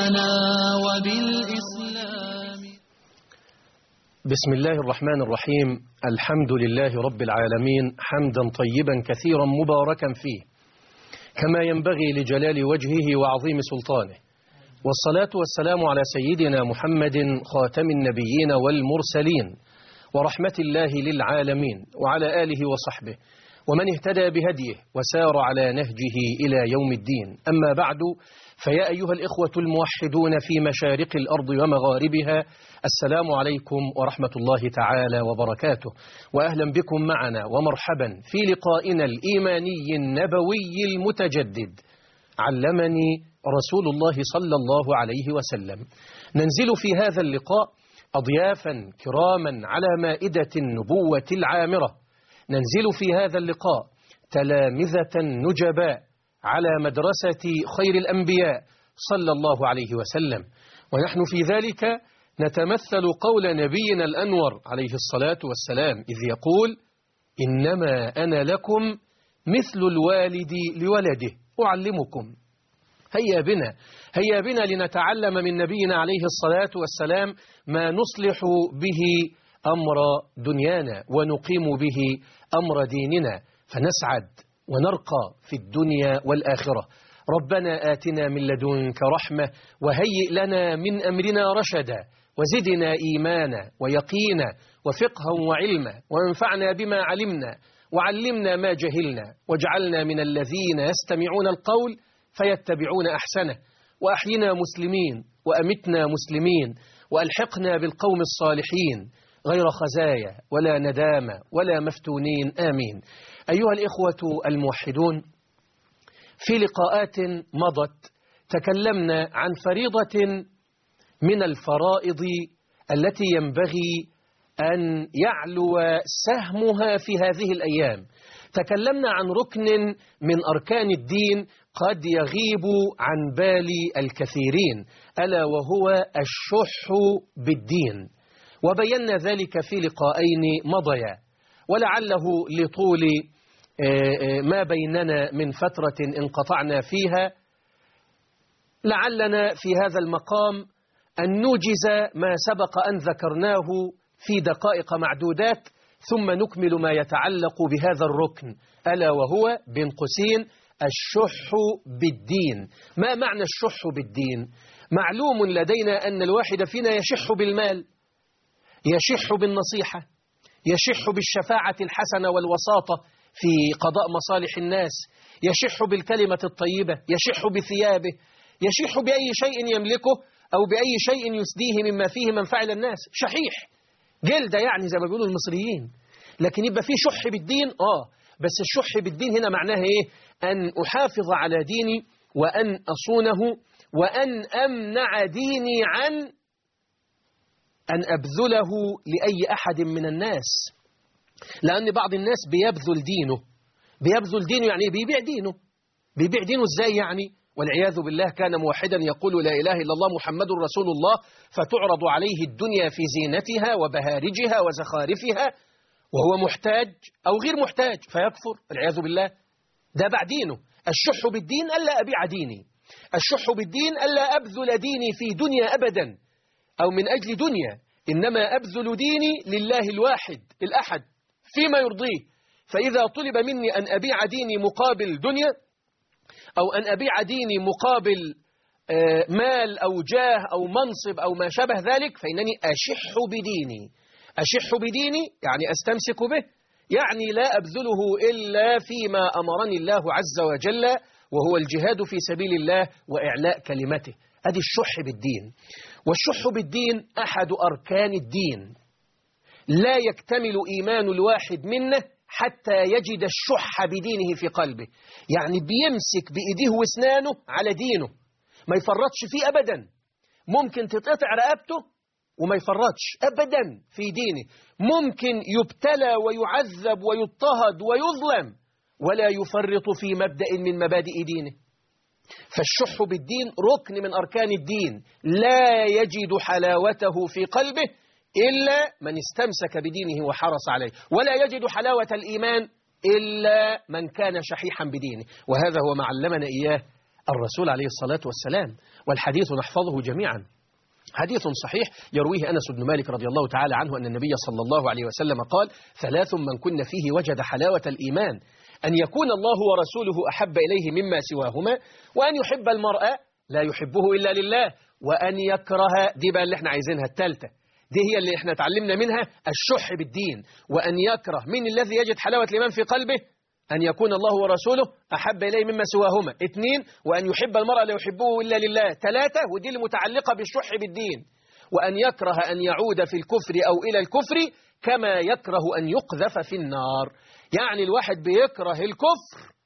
لنا وبالإسلام بسم الله الرحمن الرحيم الحمد لله رب العالمين حمدا طيبا كثيرا مباركا فيه كما ينبغي لجلال وجهه وعظيم سلطانه والصلاة والسلام على سيدنا محمد خاتم النبيين والمرسلين ورحمة الله للعالمين وعلى آله وصحبه ومن اهتدى بهديه وسار على نهجه إلى يوم الدين أما بعد فيا أيها الإخوة الموحدون في مشارق الأرض ومغاربها السلام عليكم ورحمة الله تعالى وبركاته وأهلا بكم معنا ومرحبا في لقائنا الإيماني النبوي المتجدد علمني رسول الله صلى الله عليه وسلم ننزل في هذا اللقاء أضيافا كراما على مائدة النبوة العامرة ننزل في هذا اللقاء تلامذة نجباء على مدرسة خير الأنبياء صلى الله عليه وسلم ونحن في ذلك نتمثل قول نبينا الأنور عليه الصلاة والسلام إذ يقول إنما أنا لكم مثل الوالد لولده أعلمكم هيا بنا هيا بنا لنتعلم من نبينا عليه الصلاة والسلام ما نصلح به أمر دنيانا ونقيم به أمر ديننا فنسعد ونرقى في الدنيا والآخرة ربنا آتنا من لدنك رحمة وهيئ لنا من أمرنا رشدا وزدنا إيمانا ويقينا وفقها وعلما وانفعنا بما علمنا وعلمنا ما جهلنا واجعلنا من الذين يستمعون القول فيتبعون أحسنه وأحينا مسلمين وأمتنا مسلمين وألحقنا بالقوم الصالحين غير خزايا ولا ندامة ولا مفتونين آمين أيها الإخوة الموحدون في لقاءات مضت تكلمنا عن فريضة من الفرائض التي ينبغي أن يعلو سهمها في هذه الأيام تكلمنا عن ركن من أركان الدين قد يغيب عن بال الكثيرين ألا وهو الشح بالدين وبينا ذلك في لقاءين مضيا ولعله لطول ما بيننا من فترة انقطعنا فيها لعلنا في هذا المقام أن نوجز ما سبق أن ذكرناه في دقائق معدودات ثم نكمل ما يتعلق بهذا الركن ألا وهو بين قوسين الشح بالدين ما معنى الشح بالدين معلوم لدينا أن الواحد فينا يشح بالمال يشح بالنصيحة يشح بالشفاعة الحسنة والوساطة في قضاء مصالح الناس يشح بالكلمة الطيبة يشح بثيابه يشح بأي شيء يملكه أو بأي شيء يسديه مما فيه منفعة الناس شحيح جلدة يعني زي ما بيقولوا المصريين لكن يبقى فيه شح بالدين آه بس الشح بالدين هنا معناه إيه أن أحافظ على ديني وأن أصونه وأن أمنع ديني عن أن أبذله لأي أحد من الناس لأن بعض الناس بيبذل دينه بيبذل دينه يعني بيبيع دينه بيبيع دينه إزاي يعني والعياذ بالله كان موحدا يقول لا إله إلا الله محمد رسول الله فتعرض عليه الدنيا في زينتها وبهارجها وزخارفها وهو محتاج أو غير محتاج فيكفر العياذ بالله ده باع دينه الشح بالدين ألا أبيع ديني الشح بالدين ألا أبذل ديني في دنيا أبدا أو من أجل دنيا إنما أبذل ديني لله الواحد الأحد فيما يرضيه فإذا طلب مني أن أبيع ديني مقابل دنيا أو أن أبيع ديني مقابل مال أو جاه أو منصب أو ما شابه ذلك فإنني أشح بديني أشح بديني يعني أستمسك به يعني لا أبذله إلا فيما أمرني الله عز وجل وهو الجهاد في سبيل الله وإعلاء كلمته هذه الشح بالدين والشح بالدين أحد أركان الدين لا يكتمل إيمان الواحد منه حتى يجد الشح بدينه في قلبه يعني بيمسك بإيديه واسنانه على دينه ما يفرطش فيه أبدا ممكن تتقطع رقبته وما يفرطش أبدا في دينه ممكن يبتلى ويعذب ويضطهد ويظلم ولا يفرط في مبدأ من مبادئ دينه فالشح بالدين ركن من أركان الدين لا يجد حلاوته في قلبه إلا من استمسك بدينه وحرص عليه ولا يجد حلاوة الإيمان إلا من كان شحيحا بدينه وهذا هو ما علمنا إياه الرسول عليه الصلاة والسلام والحديث نحفظه جميعا حديث صحيح يرويه أنس بن مالك رضي الله تعالى عنه أن النبي صلى الله عليه وسلم قال ثلاث من كن فيه وجد حلاوة الإيمان أن يكون الله ورسوله أحب إليه مما سواهما وأن يحب المرأة لا يحبه إلا لله وأن يكره دي بقى اللي احنا عايزينها الثالثة دي هي اللي احنا اتعلمنا منها الشح بالدين وأن يكره من الذي يجد حلاوة الإيمان في قلبه أن يكون الله ورسوله أحب إليه مما سواهما اثنين وأن يحب المرأة لا يحبه إلا لله ثلاثة ودي المتعلقة بالشح بالدين وأن يكره أن يعود في الكفر أو إلى الكفر كما يكره أن يقذف في النار يعني الواحد بيكره الكفر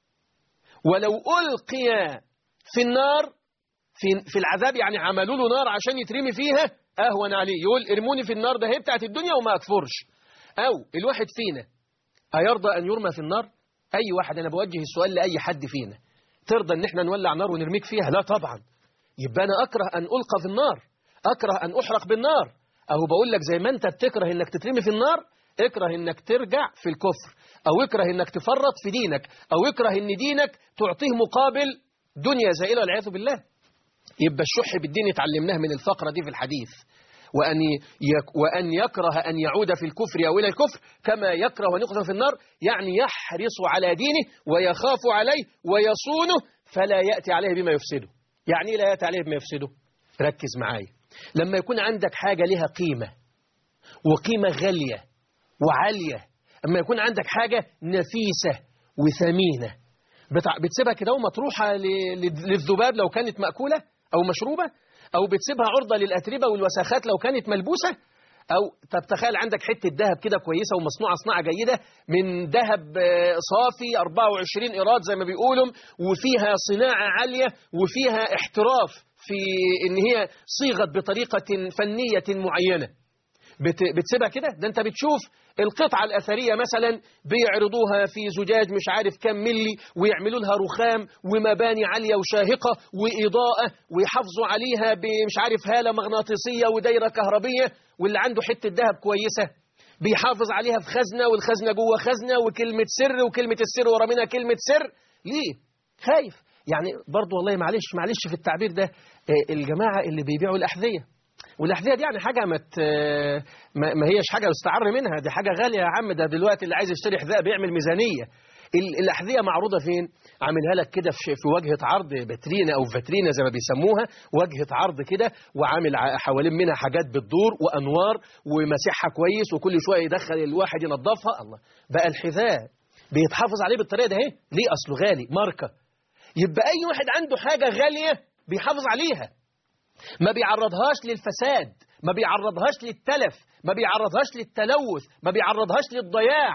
ولو ألقي في النار في, في العذاب يعني عملوا له نار عشان يترمي فيها أهون عليه يقول ارموني في النار ده هي بتاعت الدنيا وما أكفرش أو الواحد فينا أيرضى أن يرمى في النار أي واحد أنا بوجه السؤال لأي حد فينا ترضى أن احنا نولع نار ونرميك فيها لا طبعا يبقى أنا أكره أن ألقى في النار أكره أن أحرق بالنار أهو بقول لك زي ما أنت بتكره أنك تترمي في النار اكره أنك ترجع في الكفر أو اكره أنك تفرط في دينك أو اكره أن دينك تعطيه مقابل دنيا زائلة والعياذ بالله يبقى الشح بالدين اتعلمناه من الفقرة دي في الحديث وأن يك وأن يكره أن يعود في الكفر أو إلى الكفر كما يكره أن يقذف في النار يعني يحرص على دينه ويخاف عليه ويصونه فلا يأتي عليه بما يفسده يعني لا يأتي عليه بما يفسده ركز معايا لما يكون عندك حاجة لها قيمة وقيمة غالية وعالية أما يكون عندك حاجة نفيسة وثمينة بتسيبها كده ومطروحة للذباب لو كانت مأكولة أو مشروبة أو بتسيبها عرضة للأتربة والوساخات لو كانت ملبوسة أو طب تخيل عندك حتة ذهب كده كويسة ومصنوعة صناعة جيدة من ذهب صافي 24 إيراد زي ما بيقولوا وفيها صناعة عالية وفيها احتراف في إن هي صيغت بطريقة فنية معينة بتسيبها كده ده انت بتشوف القطعة الأثرية مثلا بيعرضوها في زجاج مش عارف كم ملي ويعملوا لها رخام ومباني عالية وشاهقة وإضاءة ويحافظوا عليها بمش عارف هالة مغناطيسية ودايرة كهربية واللي عنده حتة ذهب كويسة بيحافظ عليها في خزنة والخزنة جوه خزنة وكلمة سر وكلمة السر ورا منها كلمة سر ليه؟ خايف يعني برضو والله معلش معلش في التعبير ده الجماعة اللي بيبيعوا الأحذية والأحذية دي يعني حاجة ما ما هيش حاجة يستعر منها دي حاجة غالية يا عم ده دلوقتي اللي عايز يشتري حذاء بيعمل ميزانية الأحذية معروضة فين؟ عاملها لك كده في وجهة عرض بترينة أو فاترينة زي ما بيسموها وجهة عرض كده وعامل حوالين منها حاجات بتدور وأنوار ومسيحها كويس وكل شوية يدخل الواحد ينظفها الله بقى الحذاء بيتحافظ عليه بالطريقة ده اهي ليه أصله غالي ماركة يبقى أي واحد عنده حاجة غالية بيحافظ عليها ما بيعرضهاش للفساد ما بيعرضهاش للتلف ما بيعرضهاش للتلوث ما بيعرضهاش للضياع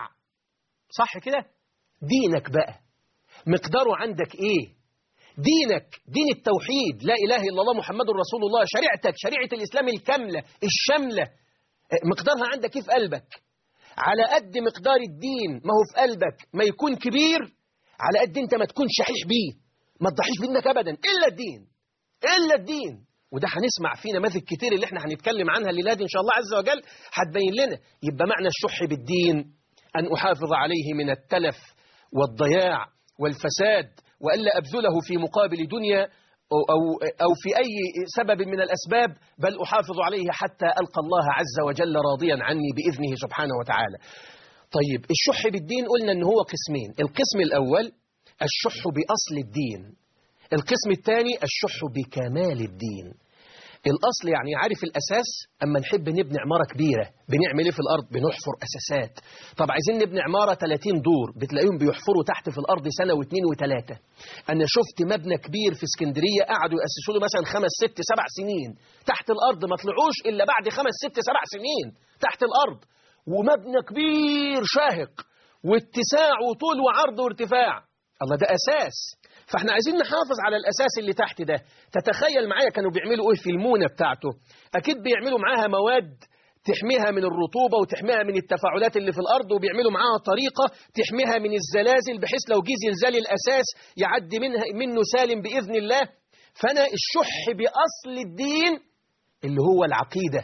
صح كده دينك بقى مقداره عندك ايه دينك دين التوحيد لا إله إلا الله محمد رسول الله شريعتك شريعة الإسلام الكاملة الشاملة مقدارها عندك ايه في قلبك على قد مقدار الدين ما هو في قلبك ما يكون كبير على قد انت ما تكون شحيح بيه ما تضحيش منك أبدا إلا الدين إلا الدين وده هنسمع فيه نماذج كتير اللي احنا هنتكلم عنها الليلة دي إن شاء الله عز وجل هتبين لنا يبقى معنى الشح بالدين أن أحافظ عليه من التلف والضياع والفساد وألا أبذله في مقابل دنيا أو, أو, أو في أي سبب من الأسباب بل أحافظ عليه حتى ألقى الله عز وجل راضيا عني بإذنه سبحانه وتعالى طيب الشح بالدين قلنا أنه هو قسمين القسم الأول الشح بأصل الدين القسم الثاني الشح بكمال الدين الأصل يعني عارف الأساس أما نحب نبني عمارة كبيرة بنعمل إيه في الأرض بنحفر أساسات طب عايزين نبني عمارة 30 دور بتلاقيهم بيحفروا تحت في الأرض سنة واثنين وثلاثة أنا شفت مبنى كبير في اسكندرية قعدوا يأسسوا له مثلا خمس ست سبع سنين تحت الأرض ما طلعوش إلا بعد خمس ست سبع سنين تحت الأرض ومبنى كبير شاهق واتساع وطول وعرض وارتفاع الله ده أساس فاحنا عايزين نحافظ على الأساس اللي تحت ده تتخيل معايا كانوا بيعملوا ايه في المونة بتاعته أكيد بيعملوا معاها مواد تحميها من الرطوبة وتحميها من التفاعلات اللي في الأرض وبيعملوا معاها طريقة تحميها من الزلازل بحيث لو جه زلزال الأساس يعدي منها منه سالم بإذن الله فأنا الشح بأصل الدين اللي هو العقيدة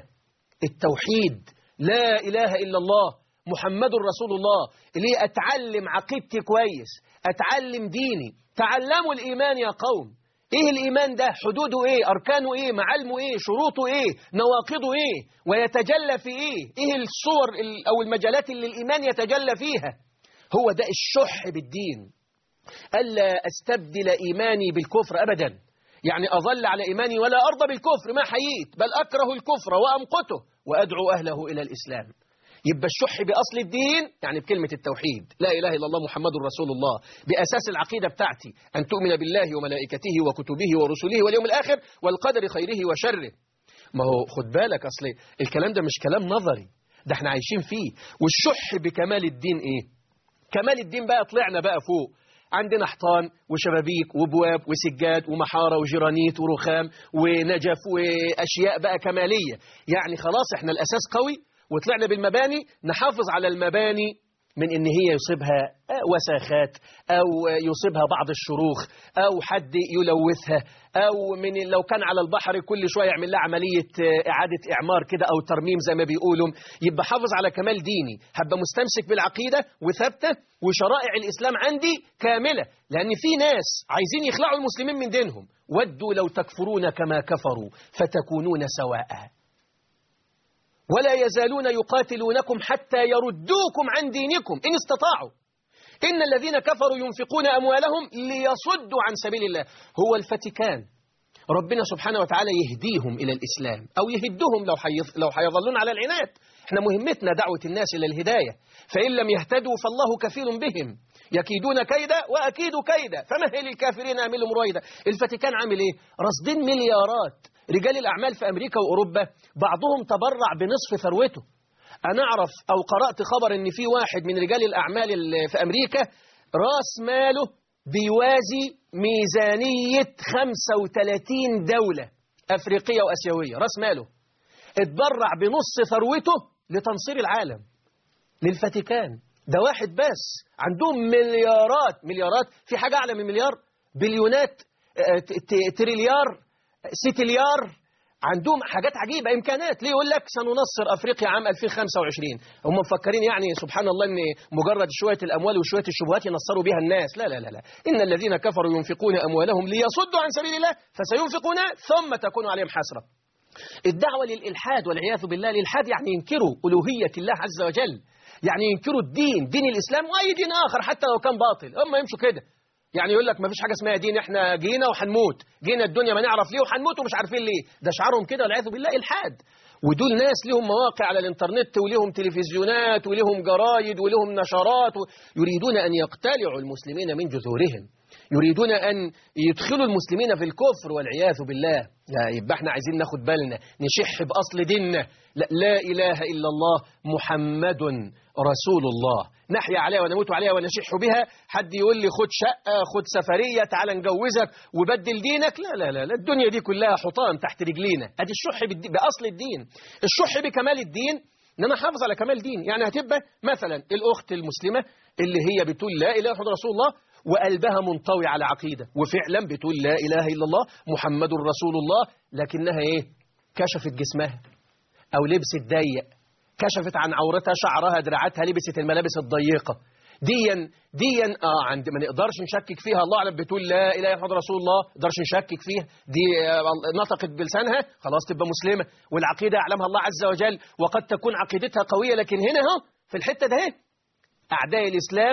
التوحيد لا إله إلا الله محمد رسول الله اللي أتعلم عقيدتي كويس أتعلم ديني تعلموا الإيمان يا قوم ايه الايمان ده حدوده ايه اركانه ايه معالمه ايه شروطه ايه نواقضه ايه ويتجلى في ايه ايه الصور ال- او المجالات اللي الايمان يتجلى فيها هو ده الشح بالدين الا استبدل ايماني بالكفر ابدا يعني اظل على ايماني ولا ارضى بالكفر ما حييت بل اكره الكفر وامقته وادعو اهله الى الاسلام يبقى الشح بأصل الدين يعني بكلمة التوحيد لا إله إلا الله محمد رسول الله بأساس العقيدة بتاعتي أن تؤمن بالله وملائكته وكتبه ورسله واليوم الآخر والقدر خيره وشره ما هو خد بالك أصل الكلام ده مش كلام نظري ده احنا عايشين فيه والشح بكمال الدين ايه كمال الدين بقى طلعنا بقى فوق عندنا حيطان وشبابيك وبواب وسجاد ومحارة وجرانيت ورخام ونجف وأشياء بقى كمالية يعني خلاص احنا الأساس قوي وطلعنا بالمباني نحافظ على المباني من ان هي يصيبها وساخات او يصيبها بعض الشروخ او حد يلوثها او من لو كان على البحر كل شويه يعمل لها عمليه اعاده اعمار كده او ترميم زي ما بيقولوا يبقى حافظ على كمال ديني هبقى مستمسك بالعقيده وثابته وشرائع الاسلام عندي كامله لان في ناس عايزين يخلعوا المسلمين من دينهم ودوا لو تكفرون كما كفروا فتكونون سواء ولا يزالون يقاتلونكم حتى يردوكم عن دينكم إن استطاعوا إن الذين كفروا ينفقون أموالهم ليصدوا عن سبيل الله هو الفاتيكان ربنا سبحانه وتعالى يهديهم إلى الإسلام أو يهدهم لو حيظ لو حيظلون على العناد احنا مهمتنا دعوة الناس إلى الهداية فإن لم يهتدوا فالله كفيل بهم يكيدون كيدا وأكيد كيدا فمهل الكافرين أملهم رويدا الفاتيكان عامل إيه رصدين مليارات رجال الأعمال في أمريكا وأوروبا بعضهم تبرع بنصف ثروته أنا أعرف أو قرأت خبر أن في واحد من رجال الأعمال اللي في أمريكا راس ماله بيوازي ميزانية 35 دولة أفريقية وأسيوية راس ماله اتبرع بنص ثروته لتنصير العالم للفاتيكان ده واحد بس عندهم مليارات مليارات في حاجة أعلى من مليار بليونات تريليار ستيليار عندهم حاجات عجيبة إمكانات ليه يقول لك سننصر أفريقيا عام 2025 هم مفكرين يعني سبحان الله أن مجرد شوية الأموال وشوية الشبهات ينصروا بها الناس لا لا لا, لا. إن الذين كفروا ينفقون أموالهم ليصدوا عن سبيل الله فسينفقون ثم تكون عليهم حسرة الدعوة للإلحاد والعياذ بالله الإلحاد يعني ينكروا ألوهية الله عز وجل يعني ينكروا الدين دين الإسلام وأي دين آخر حتى لو كان باطل هم يمشوا كده يعني يقول لك ما فيش حاجة اسمها دين احنا جينا وحنموت جينا الدنيا ما نعرف ليه وحنموت ومش عارفين ليه ده شعارهم كده والعياذ بالله الحاد ودول ناس لهم مواقع على الانترنت ولهم تلفزيونات ولهم جرايد ولهم نشرات يريدون أن يقتلعوا المسلمين من جذورهم يريدون أن يدخلوا المسلمين في الكفر والعياذ بالله لا يبقى احنا عايزين ناخد بالنا نشح بأصل ديننا لا, لا إله إلا الله محمد رسول الله نحيا عليها ونموت عليها ونشح بها حد يقول لي خد شقة خد سفرية تعال نجوزك وبدل دينك لا لا لا, لا الدنيا دي كلها حطام تحت رجلينا ادي الشح بأصل الدين الشح بكمال الدين ان انا احافظ على كمال دين يعني هتبقى مثلا الاخت المسلمه اللي هي بتقول لا اله الا رسول الله وقلبها منطوي على عقيده وفعلا بتقول لا اله الا الله محمد رسول الله لكنها ايه كشفت جسمها او لبست ضيق كشفت عن عورتها شعرها دراعاتها لبست الملابس الضيقه ديا ديا اه عند ما نقدرش نشكك فيها الله اعلم بتقول لا اله الا رسول الله ما نقدرش نشكك فيها دي نطقت بلسانها خلاص تبقى مسلمه والعقيده يعلمها الله عز وجل وقد تكون عقيدتها قويه لكن هنا اهو في الحته ده اعداء الاسلام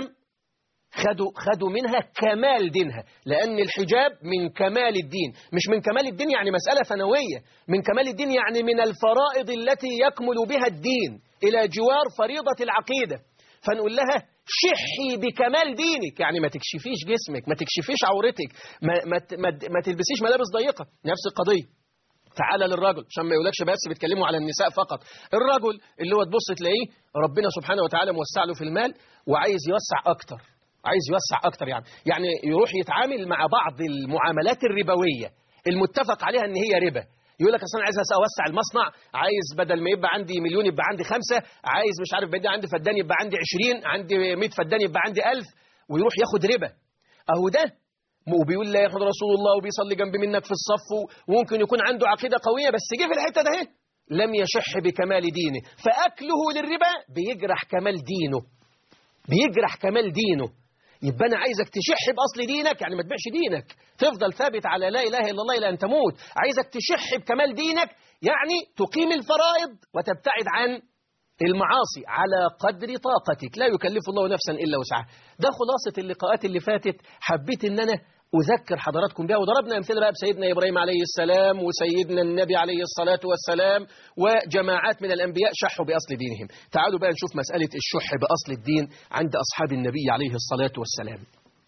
خدوا خدوا منها كمال دينها لأن الحجاب من كمال الدين مش من كمال الدين يعني مسألة ثانوية من كمال الدين يعني من الفرائض التي يكمل بها الدين إلى جوار فريضة العقيدة فنقول لها شحي بكمال دينك يعني ما تكشفيش جسمك ما تكشفيش عورتك ما, ما, ما, ما تلبسيش ملابس ضيقة نفس القضية تعالى للرجل عشان ما يقولكش بس بيتكلموا على النساء فقط الرجل اللي هو تبص تلاقيه ربنا سبحانه وتعالى موسع له في المال وعايز يوسع أكتر عايز يوسع أكتر يعني يعني يروح يتعامل مع بعض المعاملات الربوية المتفق عليها ان هي ربا يقول لك اصل انا عايز اوسع المصنع عايز بدل ما يبقى عندي مليون يبقى عندي خمسة عايز مش عارف بدي عندي فدان يبقى عندي 20 عندي 100 فدان يبقى عندي 1000 ويروح ياخد ربا اهو ده وبيقول لا ياخد رسول الله وبيصلي جنب منك في الصف وممكن يكون عنده عقيدة قوية بس جه في الحتة ده لم يشح بكمال دينه فأكله للربا بيجرح كمال دينه بيجرح كمال دينه يبقى أنا عايزك تشح بأصل دينك يعني ما تبيعش دينك تفضل ثابت على لا إله إلا الله إلى أن تموت عايزك تشح بكمال دينك يعني تقيم الفرائض وتبتعد عن المعاصي على قدر طاقتك لا يكلف الله نفسا إلا وسعها ده خلاصة اللقاءات اللي فاتت حبيت أن أنا أذكر حضراتكم بها وضربنا أمثلة بقى بسيدنا إبراهيم عليه السلام وسيدنا النبي عليه الصلاة والسلام وجماعات من الأنبياء شحوا بأصل دينهم تعالوا بقى نشوف مسألة الشح بأصل الدين عند أصحاب النبي عليه الصلاة والسلام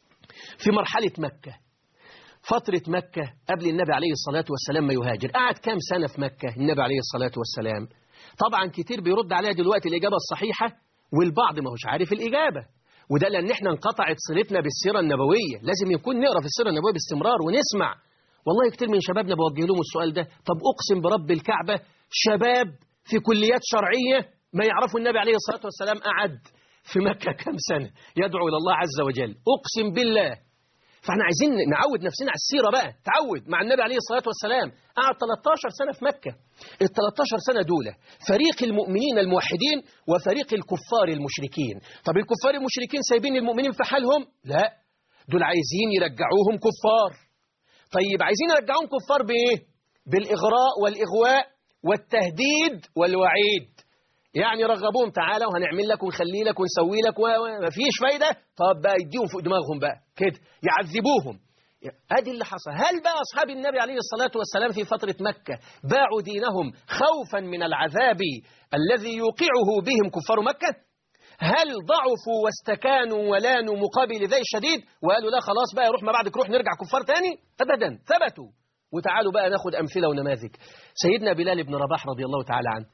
في مرحلة مكة فترة مكة قبل النبي عليه الصلاة والسلام ما يهاجر قعد كام سنة في مكة النبي عليه الصلاة والسلام طبعا كتير بيرد عليها دلوقتي الإجابة الصحيحة والبعض ما هوش عارف الإجابة وده لأن احنا انقطعت صلتنا بالسيرة النبوية لازم يكون نقرأ في السيرة النبوية باستمرار ونسمع والله كتير من شبابنا بوجه لهم السؤال ده طب أقسم برب الكعبة شباب في كليات شرعية ما يعرفوا النبي عليه الصلاة والسلام قعد في مكة كم سنة يدعو إلى الله عز وجل أقسم بالله فاحنا عايزين نعود نفسنا على السيرة بقى تعود مع النبي عليه الصلاة والسلام قعد 13 سنة في مكة ال 13 سنة دول فريق المؤمنين الموحدين وفريق الكفار المشركين طب الكفار المشركين سايبين المؤمنين في حالهم لا دول عايزين يرجعوهم كفار طيب عايزين يرجعوهم كفار بإيه بالإغراء والإغواء والتهديد والوعيد يعني رغبوهم تعالى وهنعمل لك ونخلي لك ونسوي لك ومفيش فايدة طب بقى يديهم فوق دماغهم بقى كده يعذبوهم ادي اللي حصل هل بقى أصحاب النبي عليه الصلاة والسلام في فترة مكة باعوا دينهم خوفا من العذاب الذي يوقعه بهم كفار مكة هل ضعفوا واستكانوا ولانوا مقابل ذي الشديد وقالوا لا خلاص بقى روح ما بعدك روح نرجع كفار تاني أبدا ثبتوا وتعالوا بقى ناخد أمثلة ونماذج سيدنا بلال بن رباح رضي الله تعالى عنه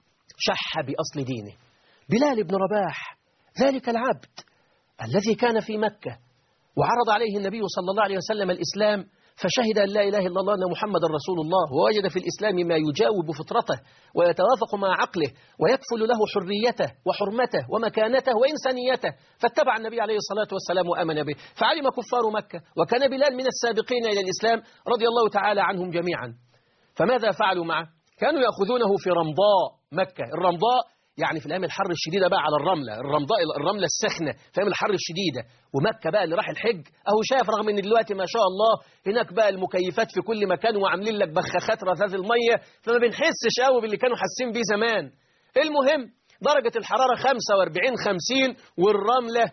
شح بأصل دينه بلال بن رباح ذلك العبد الذي كان في مكة وعرض عليه النبي صلى الله عليه وسلم الإسلام فشهد أن لا إله إلا الله أن محمد رسول الله ووجد في الإسلام ما يجاوب فطرته ويتوافق مع عقله ويكفل له حريته وحرمته ومكانته وإنسانيته فاتبع النبي عليه الصلاة والسلام وآمن به فعلم كفار مكة وكان بلال من السابقين إلى الإسلام رضي الله تعالى عنهم جميعا فماذا فعلوا معه؟ كانوا يأخذونه في رمضاء مكة الرمضاء يعني في الأيام الحر الشديدة بقى على الرملة الرمضاء الرملة السخنة في أيام الحر الشديدة ومكة بقى اللي راح الحج أهو شايف رغم إن دلوقتي ما شاء الله هناك بقى المكيفات في كل مكان وعاملين لك بخاخات رذاذ المية فما بنحسش قوي باللي كانوا حاسين بيه زمان المهم درجة الحرارة 45 50 والرملة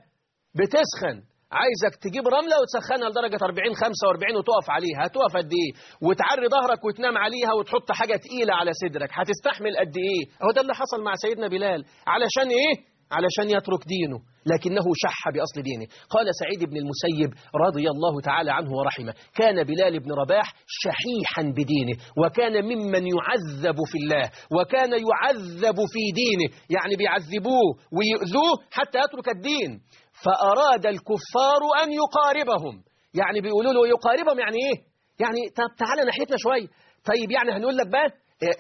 بتسخن عايزك تجيب رملة وتسخنها لدرجة 40 45 وتقف عليها هتقف قد ايه وتعري ظهرك وتنام عليها وتحط حاجة تقيلة على صدرك هتستحمل قد ايه هو ده اللي حصل مع سيدنا بلال علشان ايه علشان يترك دينه لكنه شح بأصل دينه قال سعيد بن المسيب رضي الله تعالى عنه ورحمه كان بلال بن رباح شحيحا بدينه وكان ممن يعذب في الله وكان يعذب في دينه يعني بيعذبوه ويؤذوه حتى يترك الدين فأراد الكفار أن يقاربهم يعني بيقولوا له يقاربهم يعني إيه يعني طب تعالى ناحيتنا شوية طيب يعني هنقول لك بقى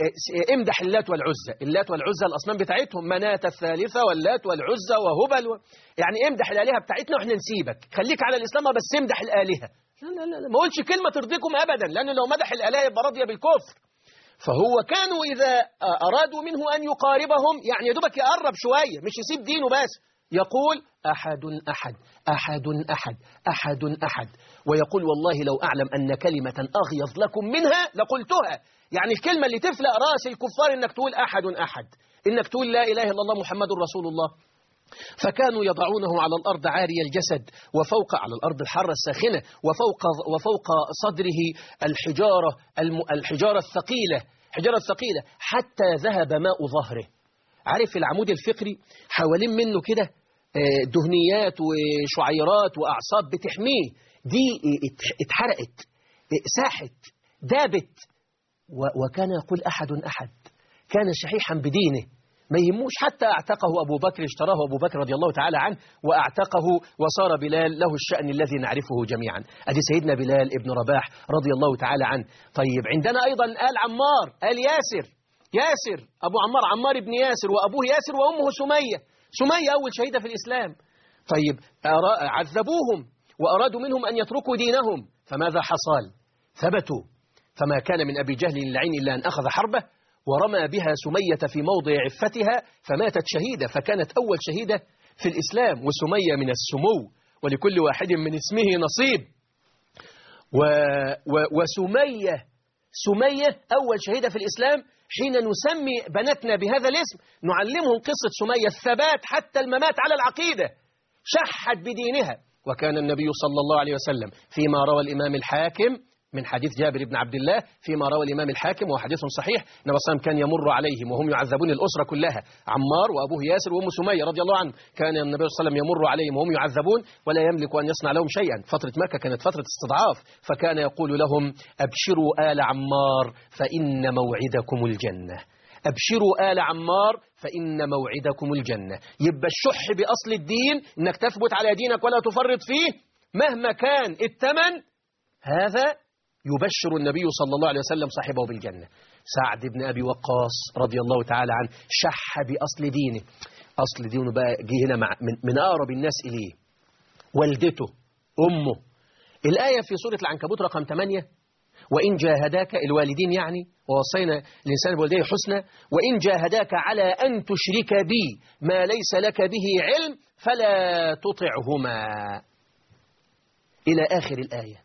امدح اللات والعزة اللات والعزة الأصنام بتاعتهم مناة الثالثة واللات والعزة وهبل و... يعني امدح الآلهة بتاعتنا وإحنا نسيبك خليك على الإسلام بس امدح الآلهة لا لا لا ما قولش كلمة ترضيكم أبدا لأنه لو مدح الآلهة يبقى راضية بالكفر فهو كانوا إذا أرادوا منه أن يقاربهم يعني يا دوبك يقرب شوية مش يسيب دينه بس يقول أحد أحد أحد أحد أحد أحد ويقول والله لو أعلم أن كلمة أغيظ لكم منها لقلتها يعني الكلمة اللي تفلق رأس الكفار إنك تقول أحد أحد إنك تقول لا إله إلا الله محمد رسول الله فكانوا يضعونه على الأرض عاري الجسد وفوق على الأرض الحارة الساخنة وفوق, وفوق صدره الحجارة, الحجارة الثقيلة حجارة الثقيلة حتى ذهب ماء ظهره عارف العمود الفقري حوالين منه كده دهنيات وشعيرات وأعصاب بتحميه دي اتحرقت ساحت دابت وكان يقول أحد أحد كان شحيحا بدينه ما يهموش حتى اعتقه أبو بكر اشتراه أبو بكر رضي الله تعالى عنه وأعتقه وصار بلال له الشأن الذي نعرفه جميعا أدي سيدنا بلال ابن رباح رضي الله تعالى عنه طيب عندنا أيضا آل عمار آل ياسر ياسر أبو عمار عمار بن ياسر وأبوه ياسر وأمه سمية سمية أول شهيدة في الإسلام طيب عذبوهم وأرادوا منهم أن يتركوا دينهم فماذا حصل ثبتوا فما كان من أبي جهل اللعين إلا أن أخذ حربه ورمى بها سمية في موضع عفتها فماتت شهيدة فكانت أول شهيدة في الإسلام وسمية من السمو ولكل واحد من اسمه نصيب و و وسمية سمية أول شهيدة في الإسلام حين نسمي بناتنا بهذا الاسم نعلمهم قصة سمية الثبات حتى الممات على العقيدة شحت بدينها وكان النبي صلى الله عليه وسلم فيما روى الإمام الحاكم من حديث جابر بن عبد الله فيما روى الإمام الحاكم وهو حديث صحيح النبي صلى الله عليه وسلم كان يمر عليهم وهم يعذبون الأسرة كلها عمار وأبوه ياسر وأم سمية رضي الله عنه كان النبي صلى الله عليه وسلم يمر عليهم وهم يعذبون ولا يملك أن يصنع لهم شيئا فترة مكة كانت فترة استضعاف فكان يقول لهم أبشروا آل عمار فإن موعدكم الجنة أبشروا آل عمار فإن موعدكم الجنة يبقى الشح بأصل الدين أنك تثبت على دينك ولا تفرط فيه مهما كان الثمن هذا يبشر النبي صلى الله عليه وسلم صاحبه بالجنة سعد بن أبي وقاص رضي الله تعالى عنه شح بأصل دينه أصل دينه بقى جه هنا مع من, من أقرب الناس إليه والدته أمه الآية في سورة العنكبوت رقم 8 وإن جاهداك الوالدين يعني ووصينا الإنسان بوالديه حسنى وإن جاهداك على أن تشرك بي ما ليس لك به علم فلا تطعهما إلى آخر الآية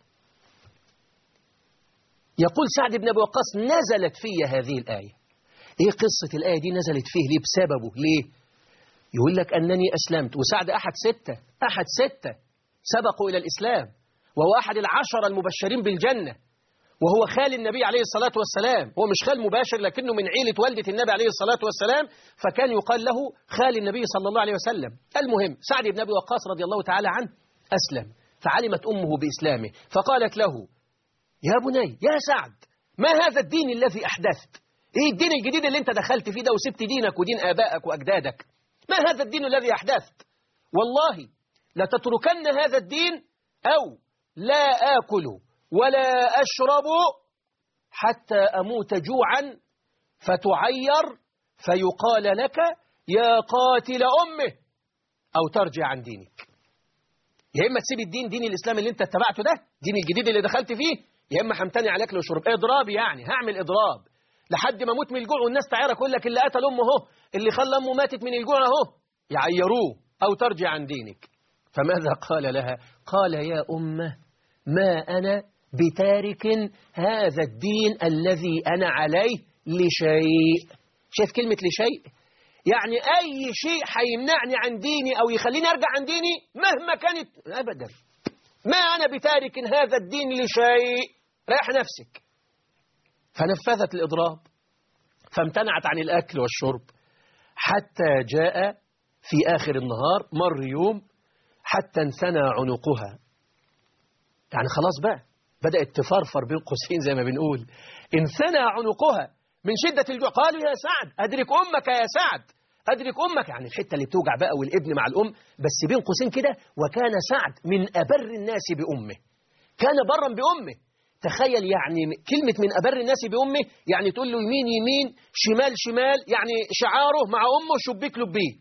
يقول سعد بن أبي وقاص نزلت في هذه الآية إيه قصة الآية دي نزلت فيه ليه بسببه ليه يقول لك أنني أسلمت وسعد أحد ستة أحد ستة سبقوا إلى الإسلام وهو أحد العشرة المبشرين بالجنة وهو خال النبي عليه الصلاة والسلام هو مش خال مباشر لكنه من عيلة والدة النبي عليه الصلاة والسلام فكان يقال له خال النبي صلى الله عليه وسلم المهم سعد بن أبي وقاص رضي الله تعالى عنه أسلم فعلمت أمه بإسلامه فقالت له يا بني يا سعد ما هذا الدين الذي أحدثت إيه الدين الجديد اللي أنت دخلت فيه ده وسبت دينك ودين آبائك وأجدادك ما هذا الدين الذي أحدثت والله لتتركن هذا الدين أو لا آكل ولا أشرب حتى أموت جوعا فتعير فيقال لك يا قاتل أمه أو ترجع عن دينك يا إما تسيب الدين دين الإسلام اللي أنت اتبعته ده دين الجديد اللي دخلت فيه يا إما همتنع على أكل وشرب إضراب يعني هعمل إضراب لحد ما أموت من الجوع والناس تعيرك يقول لك اللي قتل أمه اهو اللي خلى أمه ماتت من الجوع أهو يعيروه أو ترجع عن دينك فماذا قال لها قال يا أمه ما أنا بتارك هذا الدين الذي أنا عليه لشيء شايف كلمة لشيء يعني أي شيء هيمنعني عن ديني أو يخليني أرجع عن ديني مهما كانت أبدا ما أنا بتارك هذا الدين لشيء ريح نفسك فنفذت الإضراب فامتنعت عن الأكل والشرب حتى جاء في آخر النهار مر يوم حتى انثنى عنقها يعني خلاص بقى بدأت تفرفر بين قوسين زي ما بنقول انثنى عنقها من شدة الجوع قالوا يا سعد أدرك أمك يا سعد أدرك أمك يعني الحتة اللي بتوجع بقى والابن مع الأم بس بين قوسين كده وكان سعد من أبر الناس بأمه كان برا بأمه تخيل يعني كلمة من أبر الناس بأمه يعني تقول له يمين يمين شمال شمال يعني شعاره مع أمه شبيك لبيك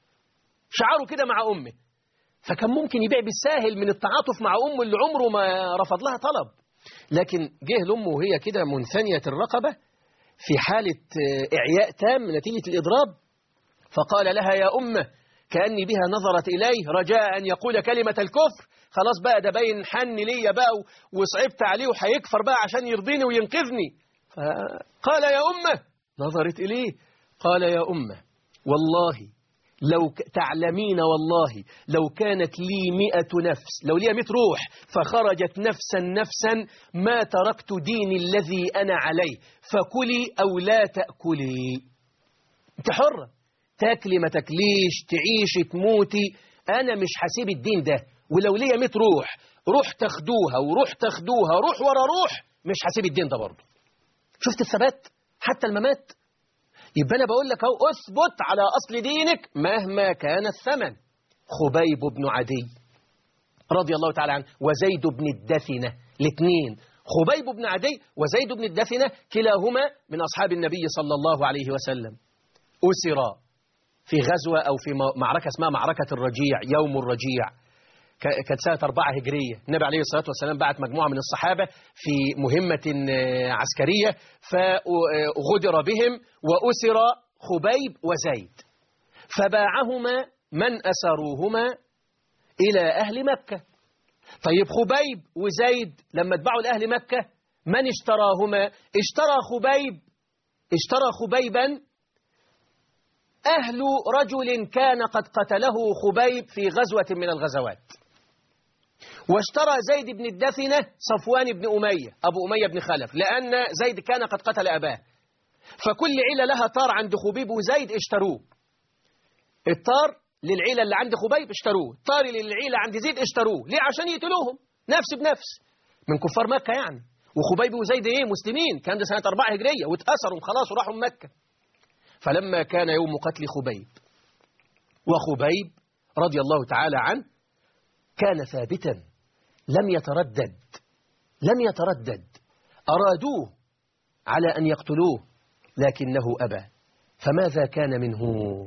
شعاره كده مع أمه فكان ممكن يبيع بالساهل من التعاطف مع أمه اللي عمره ما رفض لها طلب لكن جه لأمه وهي كده منثنية الرقبة في حالة إعياء تام نتيجة الإضراب فقال لها يا أمه كأني بها نظرت إليه رجاء أن يقول كلمة الكفر خلاص بقى ده باين حن ليا بقى وصعبت عليه وهيكفر بقى عشان يرضيني وينقذني فقال يا أمه نظرت إليه قال يا أمه والله لو تعلمين والله لو كانت لي مئة نفس لو لي مئة روح فخرجت نفسا نفسا ما تركت ديني الذي أنا عليه فكلي أو لا تأكلي انت حرة تاكلي ما تاكليش تعيشي تموتي أنا مش هسيب الدين ده ولو ليا 100 روح روح تاخدوها وروح تاخدوها روح ورا روح مش هسيب الدين ده برضه شفت الثبات حتى الممات يبقى انا بقول لك اهو اثبت على اصل دينك مهما كان الثمن خبيب بن عدي رضي الله تعالى عنه وزيد بن الدثنه الاثنين خبيب بن عدي وزيد بن الدثنه كلاهما من اصحاب النبي صلى الله عليه وسلم اسرا في غزوه او في معركه اسمها معركه الرجيع يوم الرجيع كانت سنة أربعة هجرية النبي عليه الصلاة والسلام بعت مجموعة من الصحابة في مهمة عسكرية فغدر بهم وأسر خبيب وزيد فباعهما من أسروهما إلى أهل مكة طيب خبيب وزيد لما اتبعوا لأهل مكة من اشتراهما اشترى خبيب اشترى خبيبا أهل رجل كان قد قتله خبيب في غزوة من الغزوات واشترى زيد بن الدثنة صفوان بن أمية أبو أمية بن خلف لأن زيد كان قد قتل أباه فكل عيلة لها طار عند خبيب وزيد اشتروه الطار للعيلة اللي عند خبيب اشتروه طار للعيلة عند زيد اشتروه ليه عشان يقتلوهم نفس بنفس من كفار مكة يعني وخبيب وزيد ايه مسلمين كان ده سنة 4 هجرية واتأثروا خلاص وراحوا مكة فلما كان يوم قتل خبيب وخبيب رضي الله تعالى عنه كان ثابتا لم يتردد لم يتردد أرادوه على أن يقتلوه لكنه أبى فماذا كان منه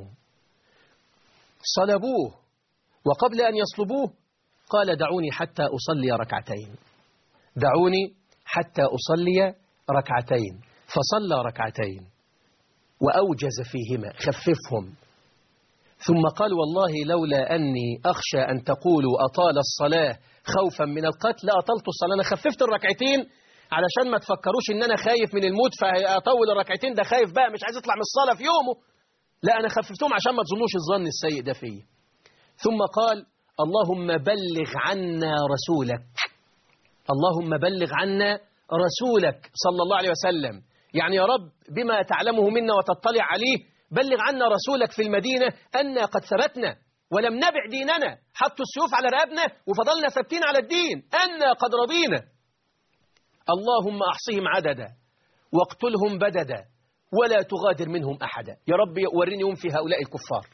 صلبوه وقبل أن يصلبوه قال دعوني حتى أصلي ركعتين دعوني حتى أصلي ركعتين فصلى ركعتين وأوجز فيهما خففهم ثم قال والله لولا أني أخشى أن تقولوا أطال الصلاة خوفا من القتل لأطلت الصلاة أنا خففت الركعتين علشان ما تفكروش ان انا خايف من الموت فاطول الركعتين ده خايف بقى مش عايز يطلع من الصلاه في يومه لا انا خففتهم عشان ما تظنوش الظن السيء ده فيه ثم قال اللهم بلغ عنا رسولك اللهم بلغ عنا رسولك صلى الله عليه وسلم يعني يا رب بما تعلمه منا وتطلع عليه بلغ عنا رسولك في المدينة أن قد ثبتنا ولم نبع ديننا حطوا السيوف على رقبنا وفضلنا ثابتين على الدين أن قد رضينا اللهم أحصهم عددا واقتلهم بددا ولا تغادر منهم أحدا يا رب وريني يوم في هؤلاء الكفار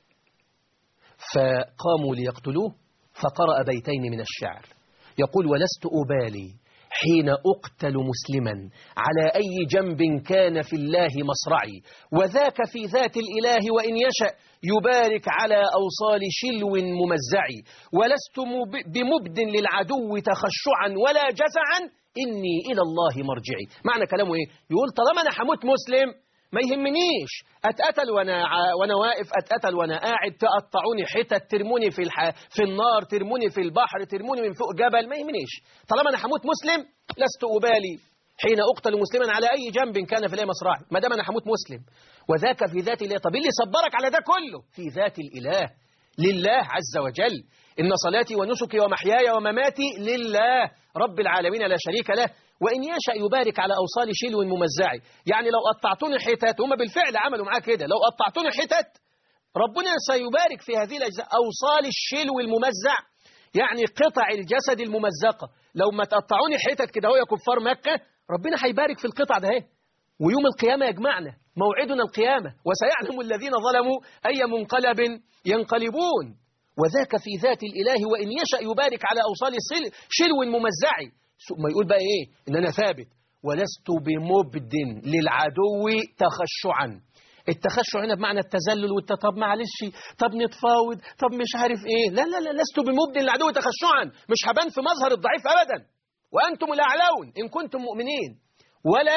فقاموا ليقتلوه فقرأ بيتين من الشعر يقول ولست أبالي حين أقتل مسلما على أي جنب كان في الله مصرعي وذاك في ذات الإله وإن يشأ يبارك على أوصال شلو ممزعي ولست بمبد للعدو تخشعا ولا جزعا إني إلى الله مرجعي معنى كلامه إيه؟ يقول طالما أنا حموت مسلم ما يهمنيش أتقتل وأنا وأنا واقف أتقتل وأنا قاعد تقطعوني حتت ترموني في الح... في النار ترموني في البحر ترموني من فوق جبل ما يهمنيش طالما أنا حموت مسلم لست أبالي حين أقتل مسلما على أي جنب كان في الله مصراعي ما دام أنا حموت مسلم وذاك في ذات الله طب اللي صبرك على ده كله في ذات الإله لله عز وجل إن صلاتي ونسكي ومحياي ومماتي لله رب العالمين لا شريك له وإن يشاء يبارك على أوصال شلو ممزعي يعني لو قطعتوني حتت هم بالفعل عملوا معاه كده لو قطعتوني حتت ربنا سيبارك في هذه الأجزاء أوصال الشلو الممزع يعني قطع الجسد الممزقة لو ما تقطعوني حتت كده هو يا كفار مكة ربنا هيبارك في القطع ده اهي ويوم القيامة يجمعنا موعدنا القيامة وسيعلم الذين ظلموا أي منقلب ينقلبون وذاك في ذات الإله وإن يشأ يبارك على أوصال شلو ممزعي ما يقول بقى إيه إن أنا ثابت ولست بمبد للعدو تخشعا التخشع هنا بمعنى التذلل والت طب معلش طب نتفاوض طب مش عارف ايه لا لا لا لست بمبد للعدو تخشعا مش هبان في مظهر الضعيف ابدا وانتم الاعلون ان كنتم مؤمنين ولا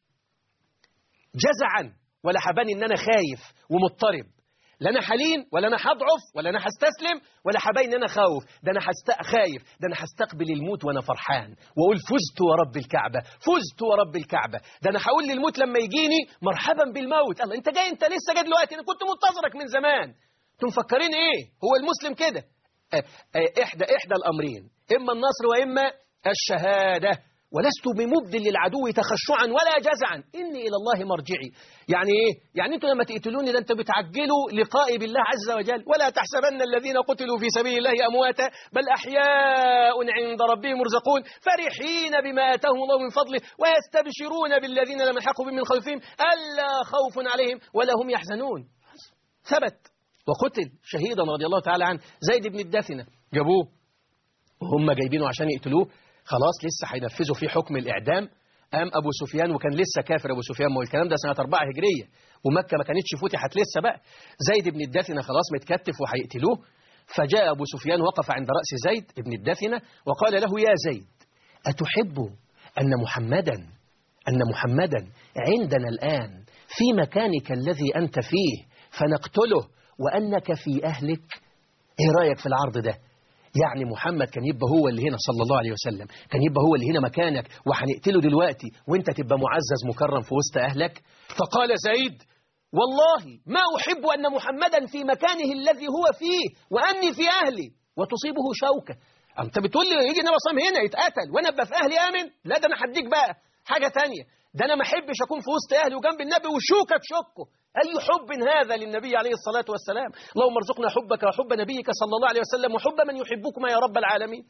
جزعا ولا هبان ان انا خايف ومضطرب لا انا حليم ولا انا هضعف ولا انا هستسلم ولا هبين ان انا خاوف ده انا هست... خايف ده انا هستقبل الموت وانا فرحان واقول فزت ورب الكعبه فزت ورب الكعبه ده انا هقول للموت لما يجيني مرحبا بالموت الله انت جاي انت لسه جاي دلوقتي انا كنت منتظرك من زمان انتم مفكرين ايه هو المسلم كده احدى احدى الامرين اما النصر واما الشهاده ولست بمبد للعدو تخشعا ولا جزعا إني إلى الله مرجعي يعني إيه؟ يعني أنتم لما تقتلوني ده أنتم بتعجلوا لقائي بالله عز وجل ولا تحسبن الذين قتلوا في سبيل الله أمواتا بل أحياء عند ربهم مرزقون فرحين بما آتاهم الله من فضله ويستبشرون بالذين لم يلحقوا بهم من خلفهم ألا خوف عليهم ولا هم يحزنون ثبت وقتل شهيدا رضي الله تعالى عنه زيد بن الدثنة جابوه وهم جايبينه عشان يقتلوه خلاص لسه هينفذوا فيه حكم الإعدام قام أبو سفيان وكان لسه كافر أبو سفيان ما هو الكلام ده سنة 4 هجرية ومكة ما كانتش فتحت لسه بقى زيد بن الدثنة خلاص متكتف وهيقتلوه فجاء أبو سفيان وقف عند رأس زيد بن الدثنة وقال له يا زيد أتحب أن محمدا أن محمدا عندنا الآن في مكانك الذي أنت فيه فنقتله وأنك في أهلك إيه رأيك في العرض ده يعني محمد كان يبقى هو اللي هنا صلى الله عليه وسلم كان يبقى هو اللي هنا مكانك وهنقتله دلوقتي وانت تبقى معزز مكرم في وسط أهلك فقال زيد والله ما أحب أن محمدا في مكانه الذي هو فيه وأني في أهلي وتصيبه شوكة أنت بتقول لي يجي النبي صلى هنا يتقتل وأنا أبقى في أهلي آمن لا ده أنا هديك بقى حاجة تانية ده أنا ما أحبش أكون في وسط أهلي وجنب النبي وشوكة تشكه أي حب هذا للنبي عليه الصلاة والسلام اللهم ارزقنا حبك وحب نبيك صلى الله عليه وسلم وحب من يحبكما يا رب العالمين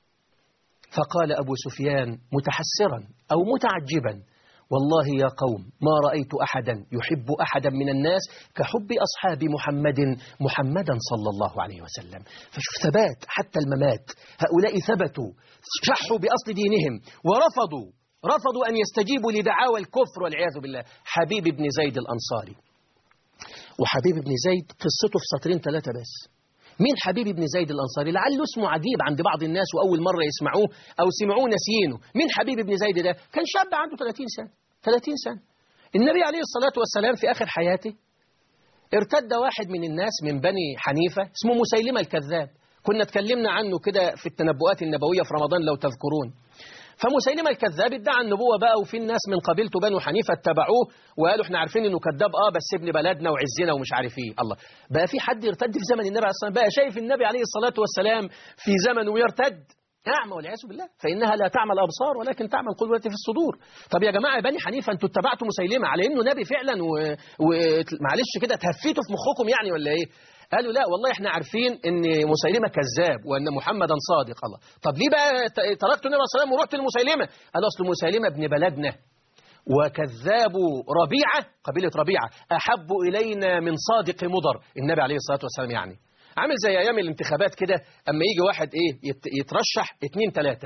فقال أبو سفيان متحسرا أو متعجبا والله يا قوم ما رأيت أحدا يحب أحدا من الناس كحب أصحاب محمد محمدا صلى الله عليه وسلم فشوف ثبات حتى الممات هؤلاء ثبتوا شحوا بأصل دينهم ورفضوا رفضوا أن يستجيبوا لدعاوى الكفر والعياذ بالله حبيب بن زيد الأنصاري وحبيب بن زيد قصته في سطرين ثلاثة بس مين حبيب بن زيد الأنصاري لعله اسمه عجيب عند بعض الناس وأول مرة يسمعوه أو سمعوه نسيينه مين حبيب بن زيد ده كان شاب عنده 30 سنة 30 سنة النبي عليه الصلاة والسلام في آخر حياته ارتد واحد من الناس من بني حنيفة اسمه مسيلمة الكذاب كنا اتكلمنا عنه كده في التنبؤات النبوية في رمضان لو تذكرون فمسيلمة الكذاب ادعى النبوة بقى وفي الناس من قبيلته بنو حنيفة اتبعوه وقالوا احنا عارفين انه كذاب اه بس ابن بلدنا وعزنا ومش عارف ايه الله بقى في حد يرتد في زمن النبي عليه الصلاة والسلام بقى شايف النبي عليه الصلاة والسلام في زمن ويرتد أعمى والعياذ بالله فإنها لا تعمى الأبصار ولكن تعمى القلوب التي في الصدور طب يا جماعة يا بني حنيفة أنتوا اتبعتوا مسيلمة على إنه نبي فعلا ومعلش كده تهفيتوا في مخكم يعني ولا إيه قالوا لا والله احنا عارفين ان مسيلمة كذاب وان محمدا صادق الله طب ليه بقى تركتوا النبي صلى الله عليه وسلم ورحت لمسيلمة قال اصل مسيلمة ابن بلدنا وكذاب ربيعة قبيلة ربيعة أحب إلينا من صادق مضر النبي عليه الصلاة والسلام يعني عامل زي أيام الانتخابات كده أما يجي واحد إيه يترشح اتنين تلاتة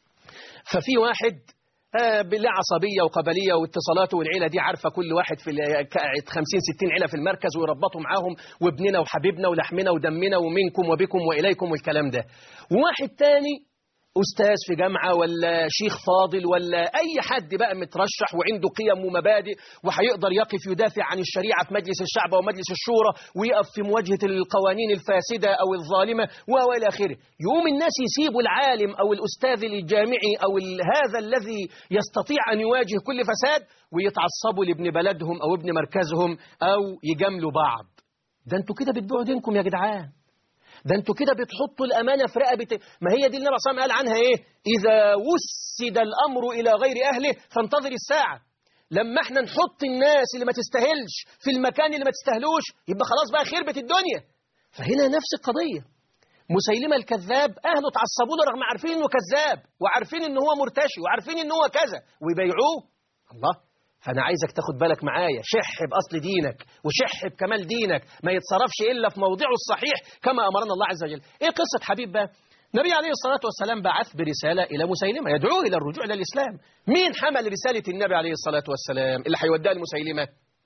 ففي واحد آه لا عصبية وقبلية واتصالات والعيلة دي عارفة كل واحد في 50 60 عيلة في المركز ويربطوا معاهم وابننا وحبيبنا ولحمنا ودمنا ومنكم وبكم وإليكم والكلام ده وواحد تاني أستاذ في جامعة ولا شيخ فاضل ولا أي حد بقى مترشح وعنده قيم ومبادئ وهيقدر يقف يدافع عن الشريعة في مجلس الشعب ومجلس الشورى ويقف في مواجهة القوانين الفاسدة أو الظالمة وإلى آخره يقوم الناس يسيبوا العالم أو الأستاذ الجامعي أو هذا الذي يستطيع أن يواجه كل فساد ويتعصبوا لابن بلدهم أو ابن مركزهم أو يجاملوا بعض ده انتوا كده بتبيعوا دينكم يا جدعان ده انتوا كده بتحطوا الأمانة في رقبة ما هي دي اللي النبي صلى الله عليه وسلم قال عنها ايه إذا وسد الأمر إلى غير أهله فانتظر الساعة لما احنا نحط الناس اللي ما تستاهلش في المكان اللي ما تستاهلوش يبقى خلاص بقى خربت الدنيا فهنا نفس القضية مسيلمة الكذاب أهله تعصبوا له رغم عارفين إنه كذاب وعارفين إنه هو مرتشي وعارفين إنه هو كذا ويبيعوه الله فأنا عايزك تاخد بالك معايا شح بأصل دينك وشح بكمال دينك ما يتصرفش إلا في موضعه الصحيح كما أمرنا الله عز وجل إيه قصة حبيب بقى النبي عليه الصلاة والسلام بعث برسالة إلى مسيلمة يدعوه إلى الرجوع إلى الإسلام مين حمل رسالة النبي عليه الصلاة والسلام اللي هيوديها لمسيلمة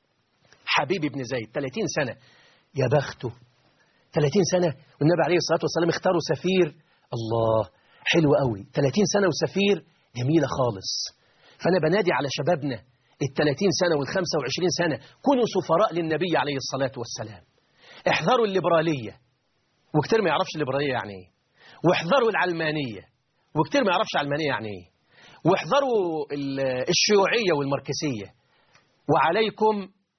حبيب بن زيد 30 سنة يا بخته 30 سنة والنبي عليه الصلاة والسلام اختاروا سفير الله حلو قوي 30 سنة وسفير جميلة خالص فأنا بنادي على شبابنا الثلاثين سنة والخمسة وعشرين سنة كونوا سفراء للنبي عليه الصلاة والسلام احذروا الليبرالية وكتير ما يعرفش الليبرالية يعني ايه واحذروا العلمانية وكتير ما يعرفش علمانية يعني ايه واحذروا الشيوعية والماركسية وعليكم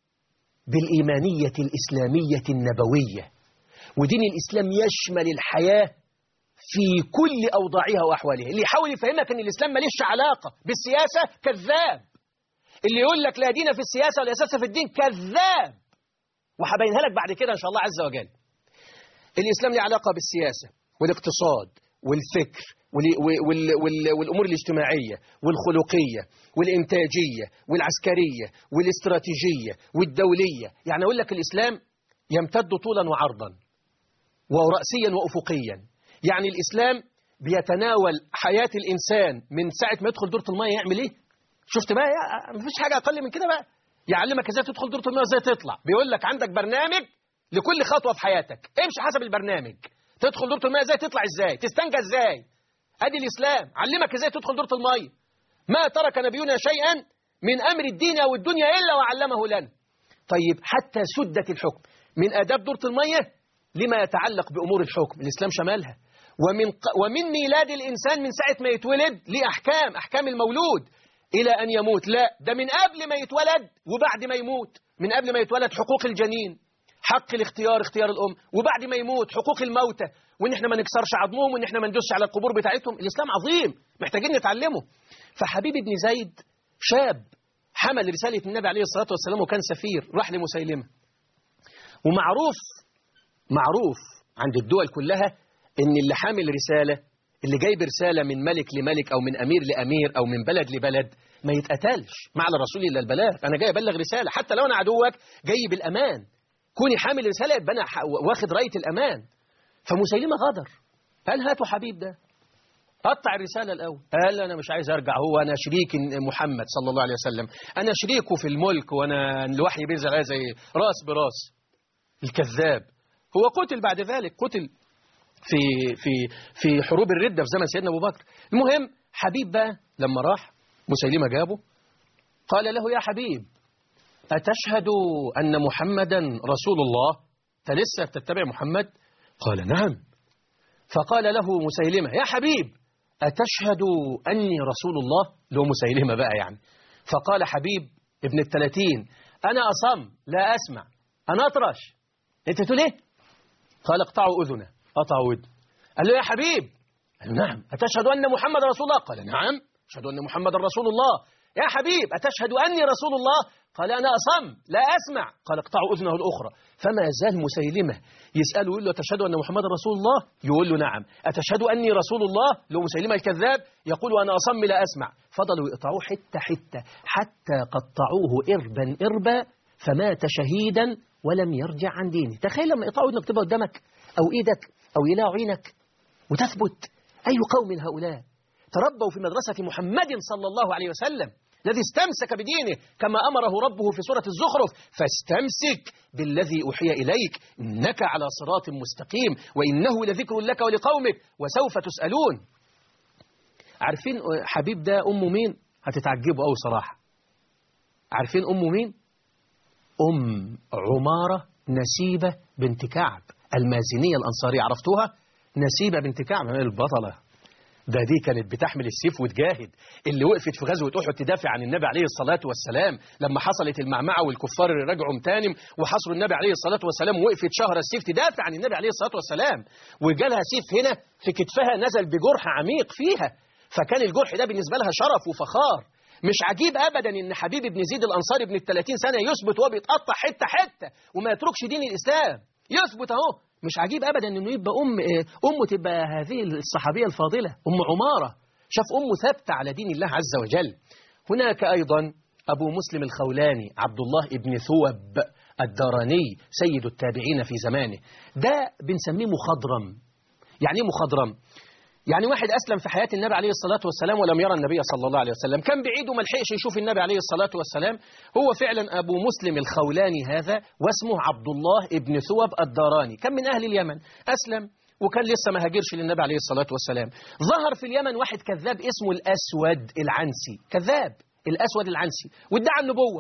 بالإيمانية الإسلامية النبوية ودين الإسلام يشمل الحياة في كل أوضاعها وأحوالها اللي يحاول يفهمك أن الإسلام ماليش علاقة بالسياسة كذاب اللي يقول لك لا دين في السياسة ولا سياسة في الدين كذاب وهبينها لك بعد كده إن شاء الله عز وجل الإسلام له علاقة بالسياسة والاقتصاد والفكر وال وال وال والأمور الاجتماعية والخلقية والإنتاجية والعسكرية والاستراتيجية والدولية يعني أقول لك الإسلام يمتد طولا وعرضا ورأسيا وأفقيا يعني الإسلام بيتناول حياة الإنسان من ساعة ما يدخل دورة المية يعمل إيه شفت بقى ما فيش حاجة أقل من كده بقى يعلمك ازاي تدخل دورة المياه ازاي تطلع بيقول لك عندك برنامج لكل خطوة في حياتك امشي حسب البرنامج تدخل دورة المياه ازاي تطلع ازاي تستنجى ازاي ادي الاسلام علمك ازاي تدخل دورة المياه ما ترك نبينا شيئا من امر الدين او الدنيا الا وعلمه لنا طيب حتى سدة الحكم من اداب دورة المياه لما يتعلق بامور الحكم الاسلام شمالها ومن, ومن ميلاد الإنسان من ساعة ما يتولد ليه أحكام أحكام المولود إلى أن يموت لا ده من قبل ما يتولد وبعد ما يموت من قبل ما يتولد حقوق الجنين حق الاختيار اختيار الأم وبعد ما يموت حقوق الموتى وإن احنا ما نكسرش عظمهم وإن احنا ما ندوسش على القبور بتاعتهم الإسلام عظيم محتاجين نتعلمه فحبيب بن زيد شاب حمل رسالة النبي عليه الصلاة والسلام وكان سفير راح لمسيلمة ومعروف معروف عند الدول كلها ان اللي حامل رسالة اللي جايب رسالة من ملك لملك او من امير لامير او من بلد لبلد ما يتقتلش ما على الرسول الا البلاغ انا جاي ابلغ رسالة حتى لو انا عدوك جاي بالامان كوني حامل رسالة يبقى انا واخد راية الامان فمسيلمة غدر قال هاتوا حبيب ده قطع الرسالة الأول قال أنا مش عايز أرجع هو أنا شريك محمد صلى الله عليه وسلم أنا شريكه في الملك وأنا الوحي بينزل عليه زي راس براس الكذاب هو قتل بعد ذلك قتل في في في حروب الردة في زمن سيدنا أبو بكر المهم حبيب بقى لما راح مسيلمة جابه قال له يا حبيب أتشهد أن محمدا رسول الله أنت لسه بتتبع محمد قال نعم فقال له مسيلمة يا حبيب أتشهد أني رسول الله له مسيلمة بقى يعني فقال حبيب ابن الثلاثين أنا أصم لا أسمع أنا أطرش أنت تقول إيه قال اقطعوا أذنه قطعوا ودن قال له يا حبيب قال له نعم أتشهد أن محمد رسول الله قال نعم أشهد أن محمد رسول الله يا حبيب أتشهد أني رسول الله قال أنا أصم لا أسمع قال اقطعوا أذنه الأخرى فما زال مسيلمة يسأله يقول له أتشهد أن محمد رسول الله يقول له نعم أتشهد أني رسول الله لو مسيلمة الكذاب يقول أنا أصم لا أسمع فضلوا يقطعوه حتة حتة حتى قطعوه إربا إربا فمات شهيدا ولم يرجع عن دينه تخيل لما يقطعوا إنك تبقى قدامك أو إيدك أو يلاعوا عينك وتثبت أي قوم هؤلاء تربوا في مدرسة محمد صلى الله عليه وسلم الذي استمسك بدينه كما أمره ربه في سورة الزخرف فاستمسك بالذي أوحي إليك إنك على صراط مستقيم وإنه لذكر لك ولقومك وسوف تسألون عارفين حبيب ده أمه مين؟ هتتعجبوا أوي صراحة عارفين أمه مين؟ أم عمارة نسيبة بنت كعب المازنية الأنصارية عرفتوها؟ نسيبة بنت كعب البطلة ده دي كانت بتحمل السيف وتجاهد اللي وقفت في غزوة أحد تدافع عن النبي عليه الصلاة والسلام لما حصلت المعمعة والكفار اللي رجعوا متانم وحصروا النبي عليه الصلاة والسلام وقفت شهر السيف تدافع عن النبي عليه الصلاة والسلام وجالها سيف هنا في كتفها نزل بجرح عميق فيها فكان الجرح ده بالنسبة لها شرف وفخار مش عجيب ابدا ان حبيب بن زيد الانصاري ابن ال 30 سنه يثبت وهو بيتقطع حته حته وما يتركش دين الاسلام يثبت اهو مش عجيب ابدا انه يبقى ام امه تبقى هذه الصحابيه الفاضله ام عماره شاف امه ثابته على دين الله عز وجل هناك ايضا ابو مسلم الخولاني عبد الله ابن ثوب الدراني سيد التابعين في زمانه ده بنسميه مخضرم يعني ايه مخضرم يعني واحد أسلم في حياة النبي عليه الصلاة والسلام ولم يرى النبي صلى الله عليه وسلم كان بعيد وما لحقش يشوف النبي عليه الصلاة والسلام هو فعلا أبو مسلم الخولاني هذا واسمه عبد الله ابن ثوب الداراني كان من أهل اليمن أسلم وكان لسه ما هاجرش للنبي عليه الصلاة والسلام ظهر في اليمن واحد كذاب اسمه الأسود العنسي كذاب الأسود العنسي وادعى النبوة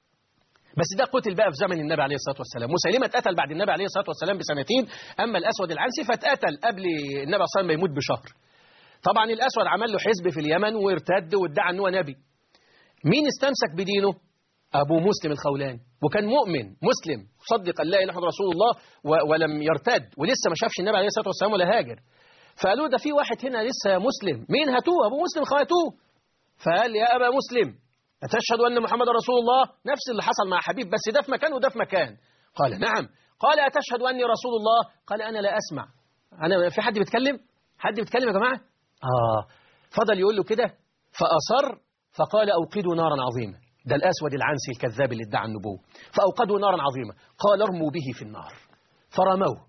بس ده قتل بقى في زمن النبي عليه الصلاة والسلام مسيلمة اتقتل بعد النبي عليه الصلاة والسلام بسنتين أما الأسود العنسي فاتقتل قبل النبي صلى الله عليه وسلم ما يموت بشهر طبعا الأسود عمل له حزب في اليمن وارتد وادعى أنه نبي مين استمسك بدينه أبو مسلم الخولاني وكان مؤمن مسلم صدق أن لا إله إلا رسول الله ولم يرتد ولسه ما شافش النبي عليه الصلاة والسلام ولا هاجر فقالوا ده في واحد هنا لسه مسلم مين هاتوه أبو مسلم خاتوه فقال يا أبا مسلم أتشهد أن محمد رسول الله نفس اللي حصل مع حبيب بس ده في مكان وده في مكان قال نعم قال أتشهد أني رسول الله قال أنا لا أسمع أنا في حد بيتكلم حد بيتكلم يا جماعة آه فضل يقول له كده فأصر فقال أوقدوا نارا عظيمة ده الأسود العنسي الكذاب اللي ادعى النبوة فأوقدوا نارا عظيمة قال ارموا به في النار فرموه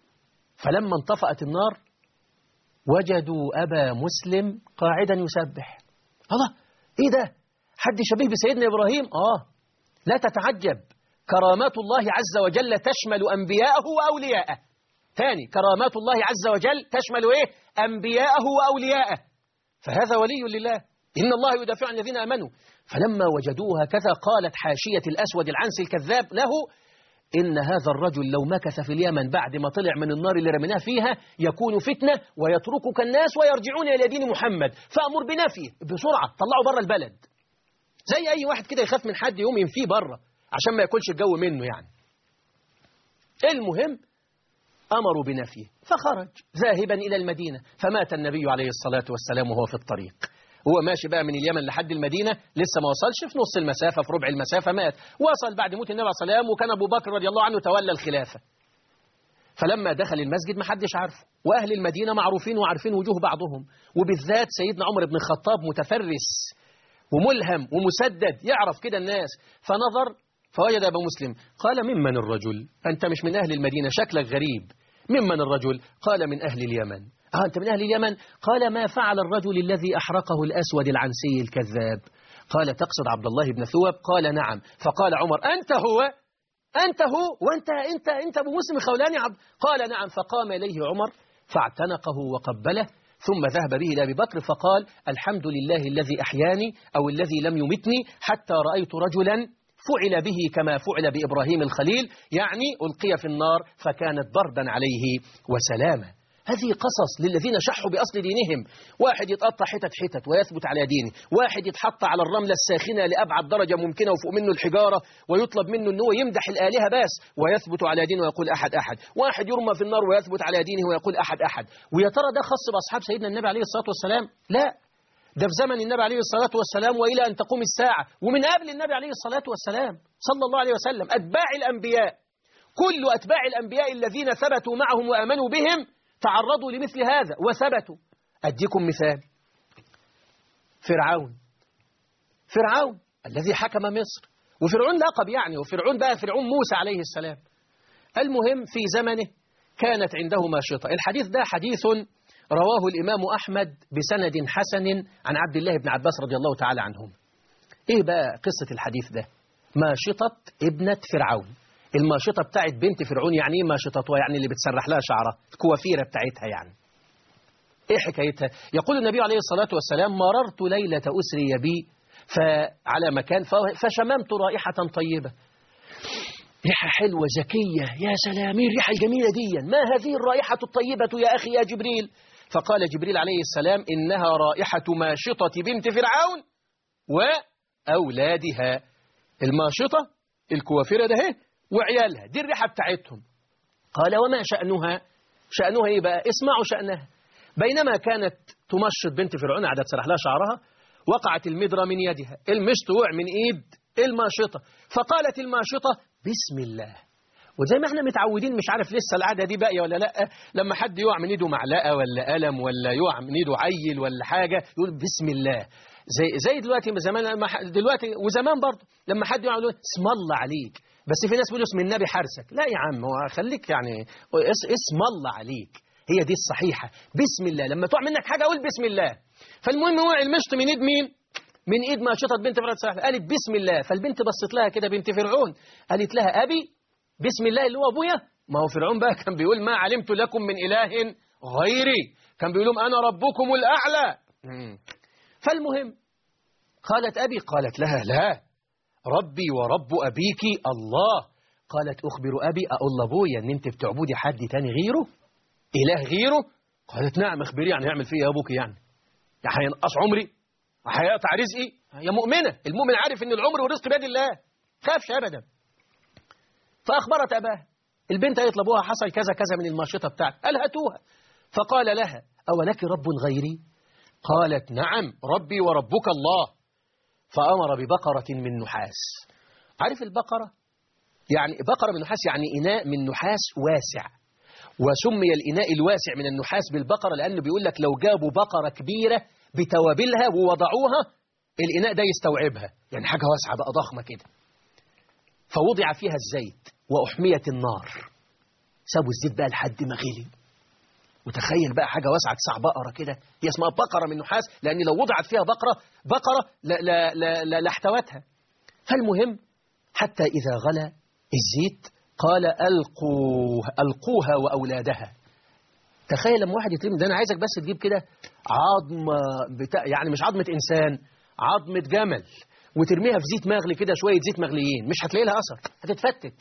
فلما انطفأت النار وجدوا أبا مسلم قاعدا يسبح الله إيه ده حد شبيه بسيدنا إبراهيم آه لا تتعجب كرامات الله عز وجل تشمل أنبياءه وأولياءه ثاني كرامات الله عز وجل تشمل إيه أنبياءه وأولياءه فهذا ولي لله إن الله يدافع عن الذين آمنوا فلما وجدوه هكذا قالت حاشية الأسود العنسي الكذاب له إن هذا الرجل لو مكث في اليمن بعد ما طلع من النار اللي رميناه فيها يكون فتنة ويتركك الناس ويرجعون إلى دين محمد فأمر بنفيه بسرعة طلعوا بره البلد زي أي واحد كده يخاف من حد يقوم ينفيه بره عشان ما ياكلش الجو منه يعني المهم أمروا بنفيه فخرج ذاهبا إلى المدينة فمات النبي عليه الصلاة والسلام وهو في الطريق هو ماشي بقى من اليمن لحد المدينة لسه ما وصلش في نص المسافة في ربع المسافة مات وصل بعد موت النبي عليه الصلاة والسلام وكان أبو بكر رضي الله عنه تولى الخلافة فلما دخل المسجد ما حدش عارفه وأهل المدينة معروفين وعارفين وجوه بعضهم وبالذات سيدنا عمر بن الخطاب متفرس وملهم ومسدد يعرف كده الناس فنظر فوجد أبا مسلم قال ممن الرجل أنت مش من أهل المدينة شكلك غريب ممن الرجل قال من أهل اليمن آه أنت من أهل اليمن قال ما فعل الرجل الذي أحرقه الأسود العنسي الكذاب قال تقصد عبد الله بن ثوب قال نعم فقال عمر أنت هو أنت هو وأنت أنت أنت أبو مسلم خولاني عبد قال نعم فقام إليه عمر فاعتنقه وقبله ثم ذهب به إلى أبي بكر فقال الحمد لله الذي أحياني أو الذي لم يمتني حتى رأيت رجلا فعل به كما فعل بإبراهيم الخليل يعني ألقي في النار فكانت بردا عليه وسلاما هذه قصص للذين شحوا بأصل دينهم واحد يتقطع حتت حتت ويثبت على دينه واحد يتحط على الرملة الساخنة لأبعد درجة ممكنة وفوق منه الحجارة ويطلب منه أنه يمدح الآلهة بس ويثبت على دينه ويقول أحد أحد واحد يرمى في النار ويثبت على دينه ويقول أحد أحد ويا ترى ده خاص بأصحاب سيدنا النبي عليه الصلاة والسلام لا ده في زمن النبي عليه الصلاة والسلام وإلى أن تقوم الساعة ومن قبل النبي عليه الصلاة والسلام صلى الله عليه وسلم أتباع الأنبياء كل أتباع الأنبياء الذين ثبتوا معهم وآمنوا بهم تعرضوا لمثل هذا وثبتوا أديكم مثال فرعون فرعون الذي حكم مصر وفرعون لقب يعني وفرعون بقى فرعون موسى عليه السلام المهم في زمنه كانت عنده ماشطة الحديث ده حديث رواه الإمام أحمد بسند حسن عن عبد الله بن عباس رضي الله تعالى عنهم إيه بقى قصة الحديث ده ماشطة ابنة فرعون الماشطة بتاعت بنت فرعون يعني ايه ماشطتها يعني اللي بتسرح لها شعرها الكوافيرة بتاعتها يعني ايه حكايتها يقول النبي عليه الصلاة والسلام مررت ليلة أسري بي فعلى مكان فشممت رائحة طيبة ريحة حلوة زكية يا سلام ايه الريحة الجميلة دي ما هذه الرائحة الطيبة يا أخي يا جبريل فقال جبريل عليه السلام إنها رائحة ماشطة بنت فرعون وأولادها الماشطة الكوافرة ده وعيالها دي الريحة بتاعتهم قال وما شأنها شأنها إيه بقى اسمعوا شأنها بينما كانت تمشط بنت فرعون قعدت تسرح لها شعرها وقعت المدرة من يدها المشط وقع من إيد الماشطة فقالت الماشطة بسم الله وزي ما احنا متعودين مش عارف لسه العادة دي باقية ولا لا لما حد يقع من ايده معلقة ولا قلم ولا يقع من ايده عيل ولا حاجة يقول بسم الله زي زي دلوقتي زمان دلوقتي وزمان برضه لما حد يقع يقول اسم الله عليك بس في ناس بيقولوا اسم النبي حارسك لا يا عم هو خليك يعني اسم الله عليك هي دي الصحيحة بسم الله لما تقع منك حاجة قول بسم الله فالمهم وقع المشط من ايد مين من ايد ما شطت بنت فرعون صالح قالت بسم الله فالبنت بصت لها كده بنت فرعون قالت لها ابي بسم الله اللي هو ابويا ما هو فرعون بقى كان بيقول ما علمت لكم من اله غيري كان بيقول لهم انا ربكم الاعلى فالمهم قالت ابي قالت لها لا ربي ورب ابيك الله قالت اخبر ابي اقول لابويا ان انت بتعبدي حد تاني غيره اله غيره قالت نعم اخبري يعني هيعمل فيا ابوك يعني يعني هينقص عمري هيقطع رزقي هي مؤمنة المؤمن عارف ان العمر والرزق بيد الله خافش ابدا فاخبرت اباها البنت قالت لابوها حصل كذا كذا من الماشطة بتاعتك قال هاتوها فقال لها أولك رب غيري قالت نعم ربي وربك الله فأمر ببقرة من نحاس عارف البقرة يعني بقرة من نحاس يعني إناء من نحاس واسع وسمي الإناء الواسع من النحاس بالبقرة لأنه بيقول لك لو جابوا بقرة كبيرة بتوابلها ووضعوها الإناء ده يستوعبها يعني حاجة واسعة بقى ضخمة كده فوضع فيها الزيت وأحميت النار سابوا الزيت بقى لحد ما غلي وتخيل بقى حاجة واسعة تسع بقرة كده هي اسمها بقرة من نحاس لأن لو وضعت فيها بقرة بقرة لا لا لا لا لاحتوتها فالمهم حتى إذا غلى الزيت قال ألقوه ألقوها وأولادها تخيل لما واحد يترمي ده أنا عايزك بس تجيب كده عظمة بتاع يعني مش عظمة إنسان عظمة جمل وترميها في زيت مغلي كده شوية زيت مغليين مش هتلاقي لها أثر هتتفتت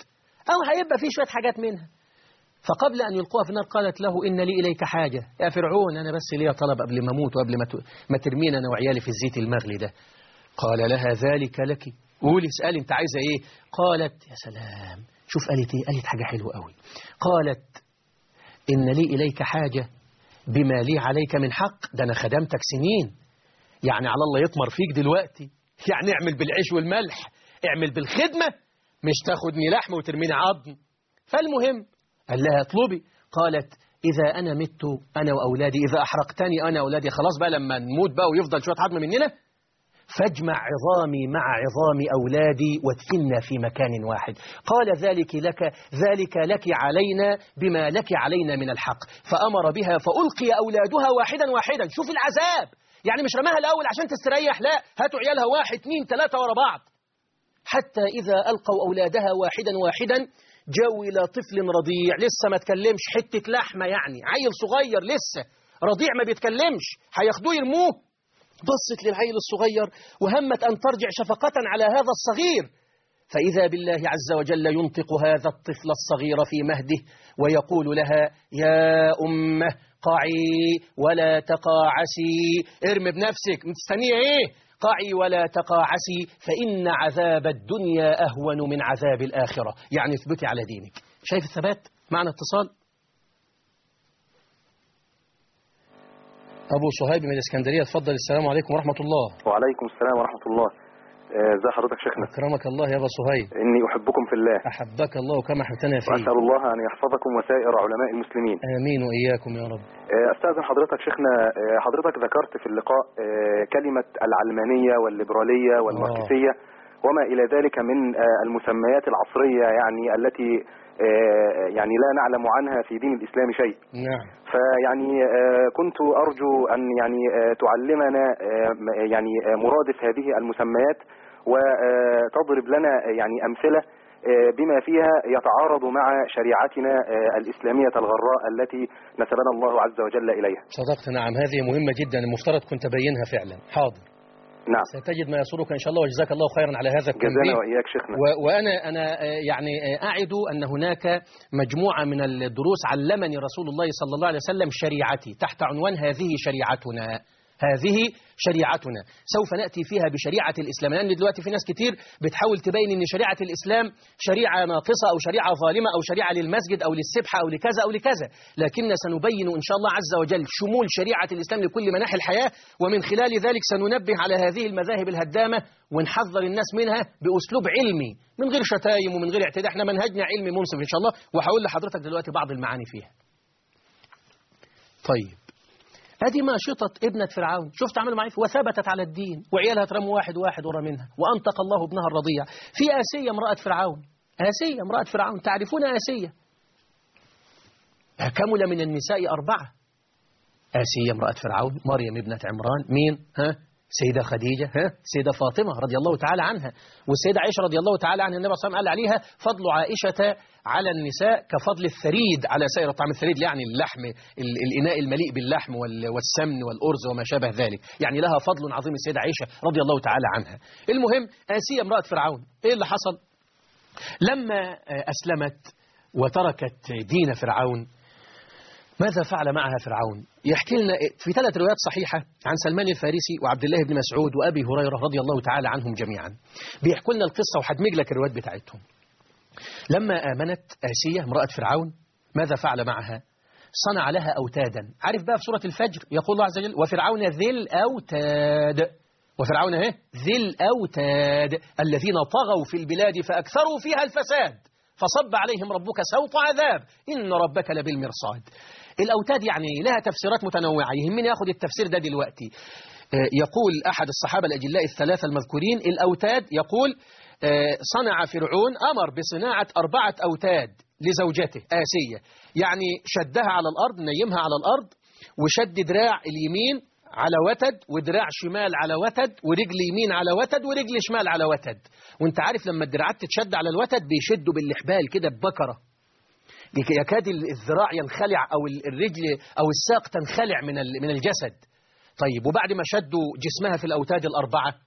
أو هيبقى فيه شوية حاجات منها فقبل أن يلقوها في النار قالت له إن لي إليك حاجة يا فرعون أنا بس ليا طلب قبل ما أموت وقبل ما ما ترمينا أنا وعيالي في الزيت المغلي ده قال لها ذلك لك قولي اسألي أنت عايزة إيه قالت يا سلام شوف قالت إيه قالت حاجة حلوة قوي قالت إن لي إليك حاجة بما لي عليك من حق ده أنا خدمتك سنين يعني على الله يطمر فيك دلوقتي يعني اعمل بالعيش والملح اعمل بالخدمة مش تاخدني لحم وترميني عظم فالمهم قال لها اطلبي قالت إذا أنا مت أنا وأولادي إذا أحرقتني أنا وأولادي خلاص بقى لما نموت بقى ويفضل شوية عظم مننا فاجمع عظامي مع عظام أولادي وادفنا في مكان واحد قال ذلك لك ذلك لك علينا بما لك علينا من الحق فأمر بها فألقي أولادها واحدا واحدا شوف العذاب يعني مش رماها الأول عشان تستريح لا هاتوا عيالها واحد اثنين ثلاثة ورا بعض حتى إذا ألقوا أولادها واحدا واحدا جاءوا إلى طفل رضيع لسه ما تكلمش حتة لحمة يعني عيل صغير لسه رضيع ما بيتكلمش هياخدوه يرموه بصت للعيل الصغير وهمت أن ترجع شفقة على هذا الصغير فإذا بالله عز وجل ينطق هذا الطفل الصغير في مهده ويقول لها يا أمه قعي ولا تقاعسي ارم بنفسك مستنية ايه قعي ولا تقاعسي فإن عذاب الدنيا أهون من عذاب الآخرة يعني اثبتي على دينك شايف الثبات معنا اتصال أبو صهيب من الإسكندرية تفضل السلام عليكم ورحمة الله وعليكم السلام ورحمة الله ازي حضرتك شيخنا أكرمك الله يا أبو صهيب إني أحبكم في الله أحبك الله كما أحبتنا فيه وأسأل الله أن يحفظكم وسائر علماء المسلمين آمين وإياكم يا رب أستاذن حضرتك شيخنا حضرتك ذكرت في اللقاء كلمة العلمانية والليبرالية والماركسية وما إلى ذلك من المسميات العصرية يعني التي يعني لا نعلم عنها في دين الإسلام شيء نعم فيعني كنت أرجو أن يعني تعلمنا يعني مرادف هذه المسميات وتضرب لنا يعني أمثلة بما فيها يتعارض مع شريعتنا الإسلامية الغراء التي نسبنا الله عز وجل إليها صدقت نعم هذه مهمة جدا المفترض كنت أبينها فعلا حاضر نعم ستجد ما يسرك إن شاء الله وجزاك الله خيرا على هذا التنبيه جزانا وإياك شيخنا و- وأنا أنا يعني أعد أن هناك مجموعة من الدروس علمني رسول الله صلى الله عليه وسلم شريعتي تحت عنوان هذه شريعتنا هذه شريعتنا سوف نأتي فيها بشريعة الإسلام لأن دلوقتي في ناس كتير بتحاول تبين أن شريعة الإسلام شريعة ناقصة أو شريعة ظالمة أو شريعة للمسجد أو للسبحة أو لكذا أو لكذا لكن سنبين إن شاء الله عز وجل شمول شريعة الإسلام لكل مناحي الحياة ومن خلال ذلك سننبه على هذه المذاهب الهدامة ونحذر الناس منها بأسلوب علمي من غير شتايم ومن غير اعتداء احنا منهجنا علمي منصف إن شاء الله وهقول لحضرتك دلوقتي بعض المعاني فيها طيب ادي ما شطت ابنة فرعون شفت عملوا معي وثبتت على الدين وعيالها ترموا واحد واحد ورا منها وانطق الله ابنها الرضيع في آسية امرأة فرعون آسية امرأة فرعون تعرفون آسية كمل من النساء أربعة آسية امرأة فرعون مريم ابنة عمران مين ها سيدة خديجة ها سيدة فاطمة رضي الله تعالى عنها والسيدة عائشة رضي الله تعالى عنها النبي صلى الله عليه وسلم قال عليها فضل عائشة على النساء كفضل الثريد على سائر الطعام الثريد يعني اللحم ال- الإناء المليء باللحم وال- والسمن والأرز وما شابه ذلك يعني لها فضل عظيم السيدة عائشة رضي الله تعالى عنها المهم آسية امرأة فرعون إيه اللي حصل لما أسلمت وتركت دين فرعون ماذا فعل معها فرعون يحكي لنا في ثلاث روايات صحيحة عن سلمان الفارسي وعبد الله بن مسعود وأبي هريرة رضي الله تعالى عنهم جميعا بيحكوا لنا القصة وهدمج لك الروايات بتاعتهم لما آمنت آسية امرأة فرعون ماذا فعل معها صنع لها أوتادا عارف بقى في سورة الفجر يقول الله عز وجل وفرعون ذي الأوتاد وفرعون اهي ذي الأوتاد الذين طغوا في البلاد فأكثروا فيها الفساد فصب عليهم ربك سوط عذاب إن ربك لبالمرصاد الأوتاد يعني لها تفسيرات متنوعة يهمني أخذ التفسير ده دلوقتي آه، يقول أحد الصحابة الأجلاء الثلاثة المذكورين الأوتاد يقول آه، صنع فرعون أمر بصناعة أربعة أوتاد لزوجته آسية يعني شدها على الأرض نيمها على الأرض وشد دراع اليمين على وتد ودراع شمال على وتد ورجل يمين على وتد ورجل شمال على وتد وانت عارف لما الدراعات تتشد على الوتد بيشدوا بالحبال كده ببكرة يكاد الذراع ينخلع أو الرجل أو الساق تنخلع من ال- من الجسد طيب وبعد ما شدوا جسمها في الأوتاد الأربعة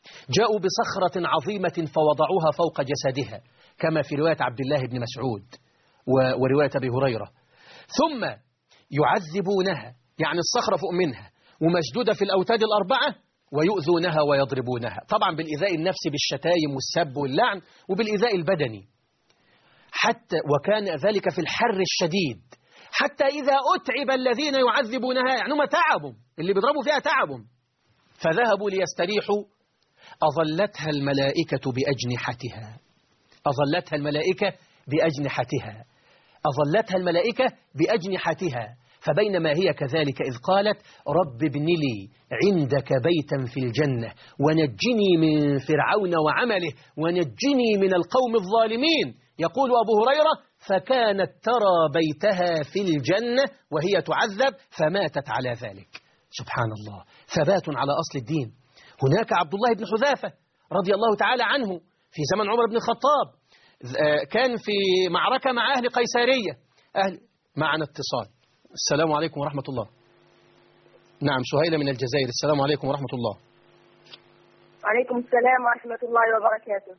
جاءوا بصخرة عظيمة فوضعوها فوق جسدها كما في رواية عبد الله بن مسعود و- ورواية أبي هريرة ثم يعذبونها يعني الصخرة فوق منها ومشدودة في الأوتاد الأربعة ويؤذونها ويضربونها طبعا بالإيذاء النفسي بالشتايم والسب واللعن وبالإيذاء البدني حتى وكان ذلك في الحر الشديد حتى إذا أتعب الذين يعذبونها يعني هم تعبوا اللي بيضربوا فيها تعبوا فذهبوا ليستريحوا أظلتها الملائكة بأجنحتها أظلتها الملائكة بأجنحتها أظلتها الملائكة بأجنحتها فبينما هي كذلك إذ قالت رب ابن لي عندك بيتا في الجنة ونجني من فرعون وعمله ونجني من القوم الظالمين يقول أبو هريرة فكانت ترى بيتها في الجنة وهي تعذب فماتت على ذلك سبحان الله ثبات على أصل الدين هناك عبد الله بن حذافة رضي الله تعالى عنه في زمن عمر بن الخطاب آه، كان في معركة مع أهل قيسارية أهل معنا اتصال السلام عليكم ورحمة الله نعم سهيلة من الجزائر السلام عليكم ورحمة الله وعليكم السلام ورحمة الله وبركاته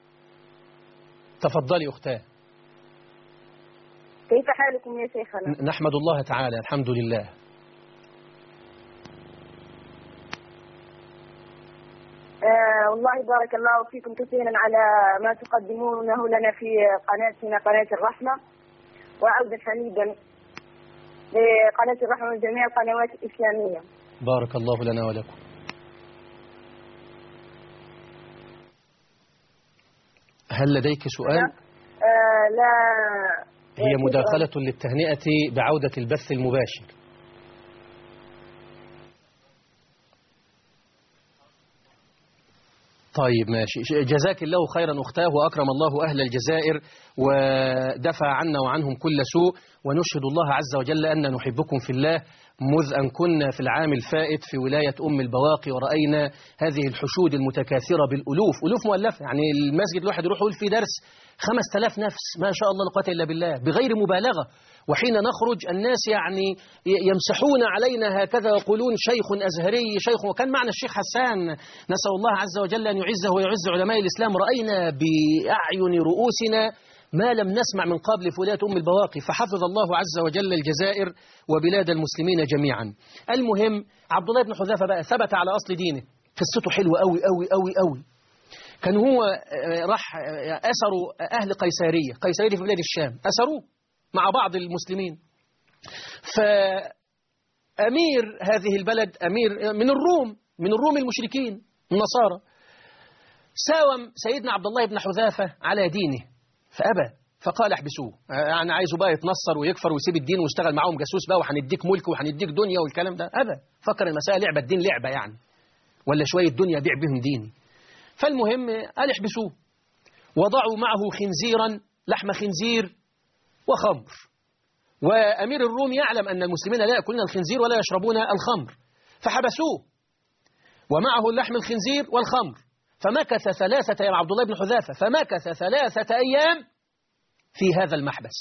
تفضلي أختاه كيف حالكم يا شيخنا ن- نحمد الله تعالى الحمد لله آه والله بارك الله فيكم كثيرا على ما تقدمونه لنا في قناتنا قناة الرحمة وعودا حميدا لقناة الرحمة وجميع القنوات الإسلامية بارك الله لنا ولكم هل لديك سؤال؟ آه لا هي مداخلة للتهنئة بعودة البث المباشر طيب ماشي جزاك الله خيرا أختاه وأكرم الله أهل الجزائر ودفع عنا وعنهم كل سوء ونشهد الله عز وجل أن نحبكم في الله مذ أن كنا في العام الفائت في ولاية أم البواقي ورأينا هذه الحشود المتكاثرة بالألوف ألوف مؤلفة يعني المسجد الواحد يروح يقول في درس خمس تلاف نفس ما شاء الله لا قوة إلا بالله بغير مبالغة وحين نخرج الناس يعني يمسحون علينا هكذا ويقولون شيخ أزهري شيخ وكان معنا الشيخ حسان نسأل الله عز وجل أن يعزه ويعز علماء الإسلام رأينا بأعين رؤوسنا ما لم نسمع من قبل في ولاية أم البواقي فحفظ الله عز وجل الجزائر وبلاد المسلمين جميعا المهم عبد الله بن حذافة بقى ثبت على أصل دينه قصته حلوة أوي أوي أوي أوي كان هو آه، راح آه، أسروا أهل قيسارية قيسارية في بلاد الشام أسروه مع بعض المسلمين فأمير هذه البلد أمير من الروم من الروم المشركين النصارى ساوم سيدنا عبد الله بن حذافة على دينه فأبى فقال احبسوه يعني عايزه بقى يتنصر ويكفر ويسيب الدين ويشتغل معاهم جاسوس بقى وهنديك ملك وهنديك دنيا والكلام ده أبى فكر المسألة لعبة الدين لعبة يعني ولا شوية دنيا بيع بهم ديني فالمهم قال احبسوه وضعوا معه خنزيرا لحم خنزير وخمر وأمير الروم يعلم أن المسلمين لا يأكلون الخنزير ولا يشربون الخمر فحبسوه ومعه اللحم الخنزير والخمر فمكث ثلاثة أيام عبد الله بن حذافة فمكث ثلاثة أيام في هذا المحبس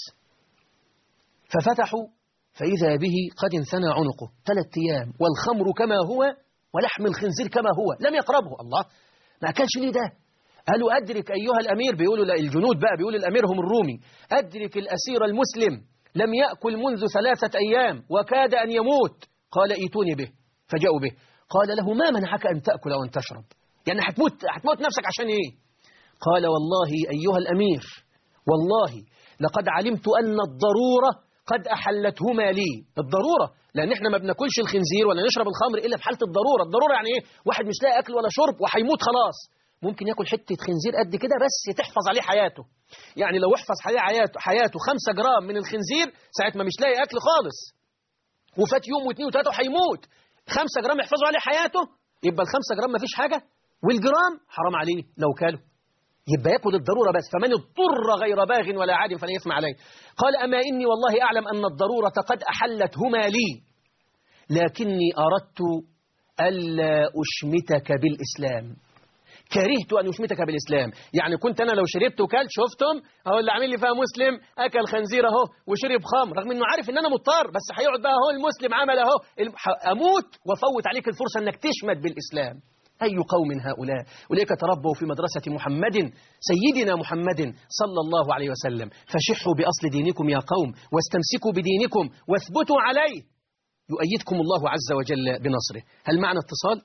ففتحوا فإذا به قد انثنى عنقه ثلاثة أيام والخمر كما هو ولحم الخنزير كما هو لم يقربه الله ما أكلش ليه ده قالوا أدرك أيها الأمير بيقولوا لا الجنود بقى بيقولوا الأمير هم الرومي أدرك الأسير المسلم لم يأكل منذ ثلاثة أيام وكاد أن يموت قال ايتوني به فجاءوا به قال له ما منعك أن تأكل وأن تشرب يعني هتموت, هتموت نفسك عشان إيه قال والله أيها الأمير والله لقد علمت أن الضرورة قد أحلتهما لي الضرورة لأن إحنا ما بناكلش الخنزير ولا نشرب الخمر إلا في حالة الضرورة الضرورة يعني إيه واحد مش لاقي أكل ولا شرب وهيموت خلاص ممكن ياكل حتة خنزير قد كده بس تحفظ عليه حياته يعني لو احفظ عليه حياته, حياته خمسة جرام من الخنزير ساعة ما مش لاقي أكل خالص وفات يوم واثنين وثلاثة وهيموت خمسة جرام يحفظوا عليه حياته يبقى الخمسة جرام ما فيش حاجة والجرام حرام عليه لو كاله يبقى ياكل الضرورة بس فمن اضطر غير باغ ولا عاد فلا يثم عليه قال أما إني والله أعلم أن الضرورة قد أحلتهما لي لكني أردت ألا أشمتك بالإسلام كرهت أن أشمتك بالإسلام يعني كنت أنا لو شربت وكلت شفتم أهو اللي عامل لي فيها مسلم أكل خنزير أهو وشرب خمر رغم أنه عارف أن أنا مضطر بس هيقعد بقى أهو المسلم عمل أهو أموت وفوت عليك الفرصة أنك تشمت بالإسلام أي قوم هؤلاء أولئك تربوا في مدرسة محمد سيدنا محمد صلى الله عليه وسلم فشحوا بأصل دينكم يا قوم واستمسكوا بدينكم واثبتوا عليه يؤيدكم الله عز وجل بنصره هل معنا اتصال؟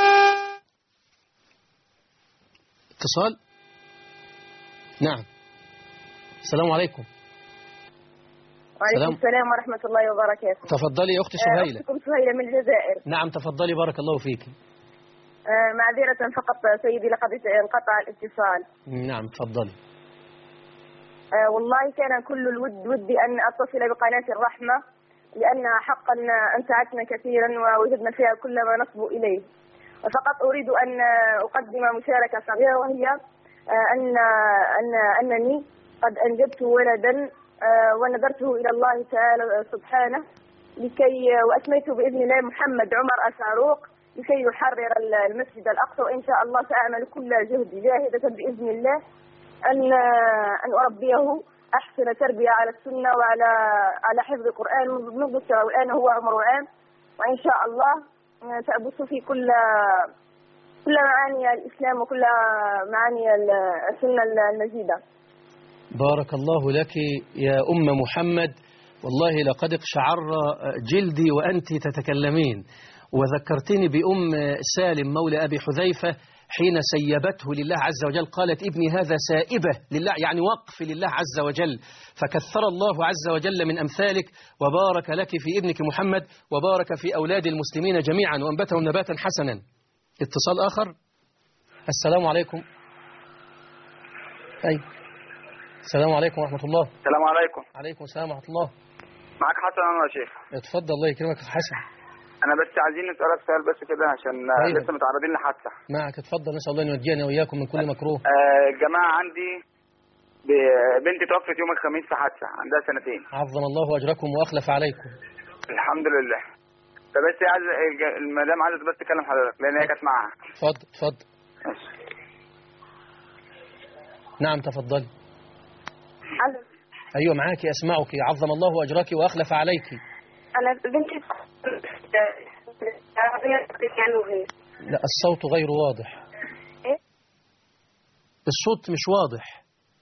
اتصال؟ نعم السلام عليكم وعليكم سلام. السلام ورحمة الله وبركاته تفضلي يا أختي آه، سهيلة أختكم سهيلة من الجزائر نعم تفضلي بارك الله فيك آه، معذرة فقط سيدي لقد انقطع الاتصال نعم تفضلي آه، والله كان كل الود ودي أن أتصل بقناة الرحمة لأنها حقا أمتعتنا كثيرا ووجدنا فيها كل ما نصبو إليه وفقط أريد أن أقدم مشاركة صغيرة وهي آه، أن أن أنني قد أنجبت ولدا آه، ونذرته إلى الله تعالى سبحانه لكي وأسميته بإذن الله محمد عمر الفاروق لكي يحرر المسجد الأقصى وإن شاء الله سأعمل كل جهد جاهدة بإذن الله أن أن أربيه أحسن تربية على السنة وعلى على حفظ القرآن منذ الصغر والآن هو عمره عام وإن شاء الله سأبث في كل كل معاني الإسلام وكل معاني السنة المجيدة بارك الله لك يا أم محمد والله لقد اقشعر جلدي وأنت تتكلمين وذكرتني بأم سالم مولى أبي حذيفة حين سيبته لله عز وجل قالت ابني هذا سائبة لله يعني وقف لله عز وجل فكثر الله عز وجل من أمثالك وبارك لك في ابنك محمد وبارك في أولاد المسلمين جميعا وأنبتهم نباتا حسنا اتصال آخر السلام عليكم أي السلام عليكم ورحمة الله السلام عليكم عليكم السلام ورحمة الله معك حسن انا يا شيخ اتفضل الله يكرمك يا حسن انا بس عايزين نسالك سؤال بس كده عشان آه، أيوة. لسه متعرضين لحادثه معك اتفضل نسأل الله أن ينجينا وإياكم من كل مكروه آه، الجماعه عندي ب- بنتي توفت يوم الخميس في حادثه عندها سنتين عظم الله أجركم وأخلف عليكم الحمد لله فبس هي عايز الج- المدام عايزه بس تكلم حضرتك لان هي كانت معاها اتفضل اتفضل ماشي. نعم تفضلي ألو. أيوة معاك أسمعك عظم الله أجرك وأخلف عليك أنا بنتي لا الصوت غير واضح إيه؟ الصوت مش واضح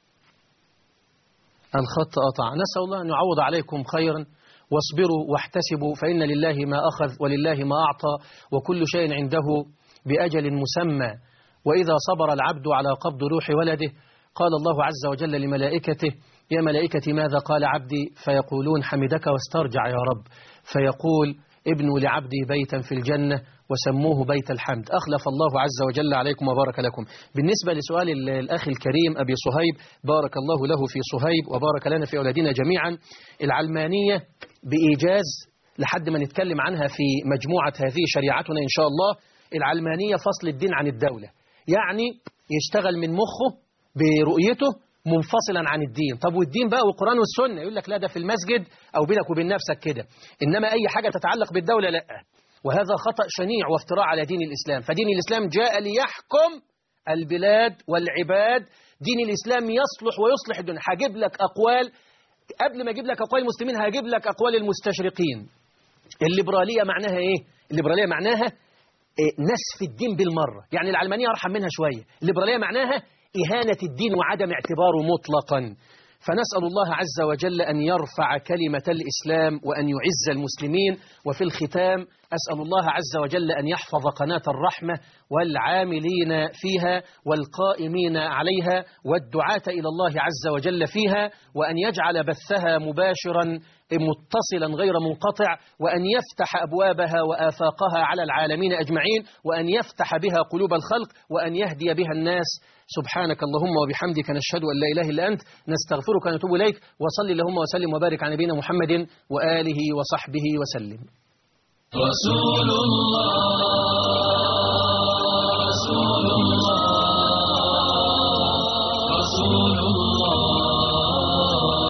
الخط قطع نسأل الله أن يعوض عليكم خيرا واصبروا واحتسبوا فإن لله ما أخذ ولله ما أعطى وكل شيء عنده بأجل مسمى وإذا صبر العبد على قبض روح ولده قال الله عز وجل لملائكته يا ملائكتي ماذا قال عبدي فيقولون حمدك واسترجع يا رب فيقول ابنوا لعبدي بيتا في الجنة وسموه بيت الحمد أخلف الله عز وجل عليكم وبارك لكم بالنسبة لسؤال ال- الأخ الكريم أبي صهيب بارك الله له في صهيب وبارك لنا في أولادنا جميعا العلمانية بإيجاز لحد ما نتكلم عنها في مجموعة هذه شريعتنا إن شاء الله العلمانية فصل الدين عن الدولة يعني يشتغل من مخه برؤيته منفصلا عن الدين طب والدين بقى والقرآن والسنة يقول لك لا ده في المسجد أو بينك وبين نفسك كده إنما أي حاجة تتعلق بالدولة لا وهذا خطأ شنيع وافتراء على دين الإسلام فدين الإسلام جاء ليحكم البلاد والعباد دين الإسلام يصلح ويصلح الدنيا هجيب لك أقوال قبل ما أجيب لك أقوال المسلمين هجيب لك أقوال المستشرقين الليبرالية معناها إيه؟ الليبرالية معناها إيه، نسف الدين بالمرة يعني العلمانية أرحم منها شوية الليبرالية معناها إهانة الدين وعدم اعتباره مطلقا فنسأل الله عز وجل أن يرفع كلمة الإسلام وأن يعز المسلمين وفي الختام أسأل الله عز وجل أن يحفظ قناة الرحمة والعاملين فيها والقائمين عليها والدعاة إلى الله عز وجل فيها وأن يجعل بثها مباشرا متصلا غير منقطع وأن يفتح أبوابها وآفاقها على العالمين أجمعين وأن يفتح بها قلوب الخلق وأن يهدي بها الناس سبحانك اللهم وبحمدك نشهد أن لا إله إلا أنت نستغفرك ونتوب إليك وصل اللهم وسلم وبارك على نبينا محمد وآله وصحبه وسلم رسول الله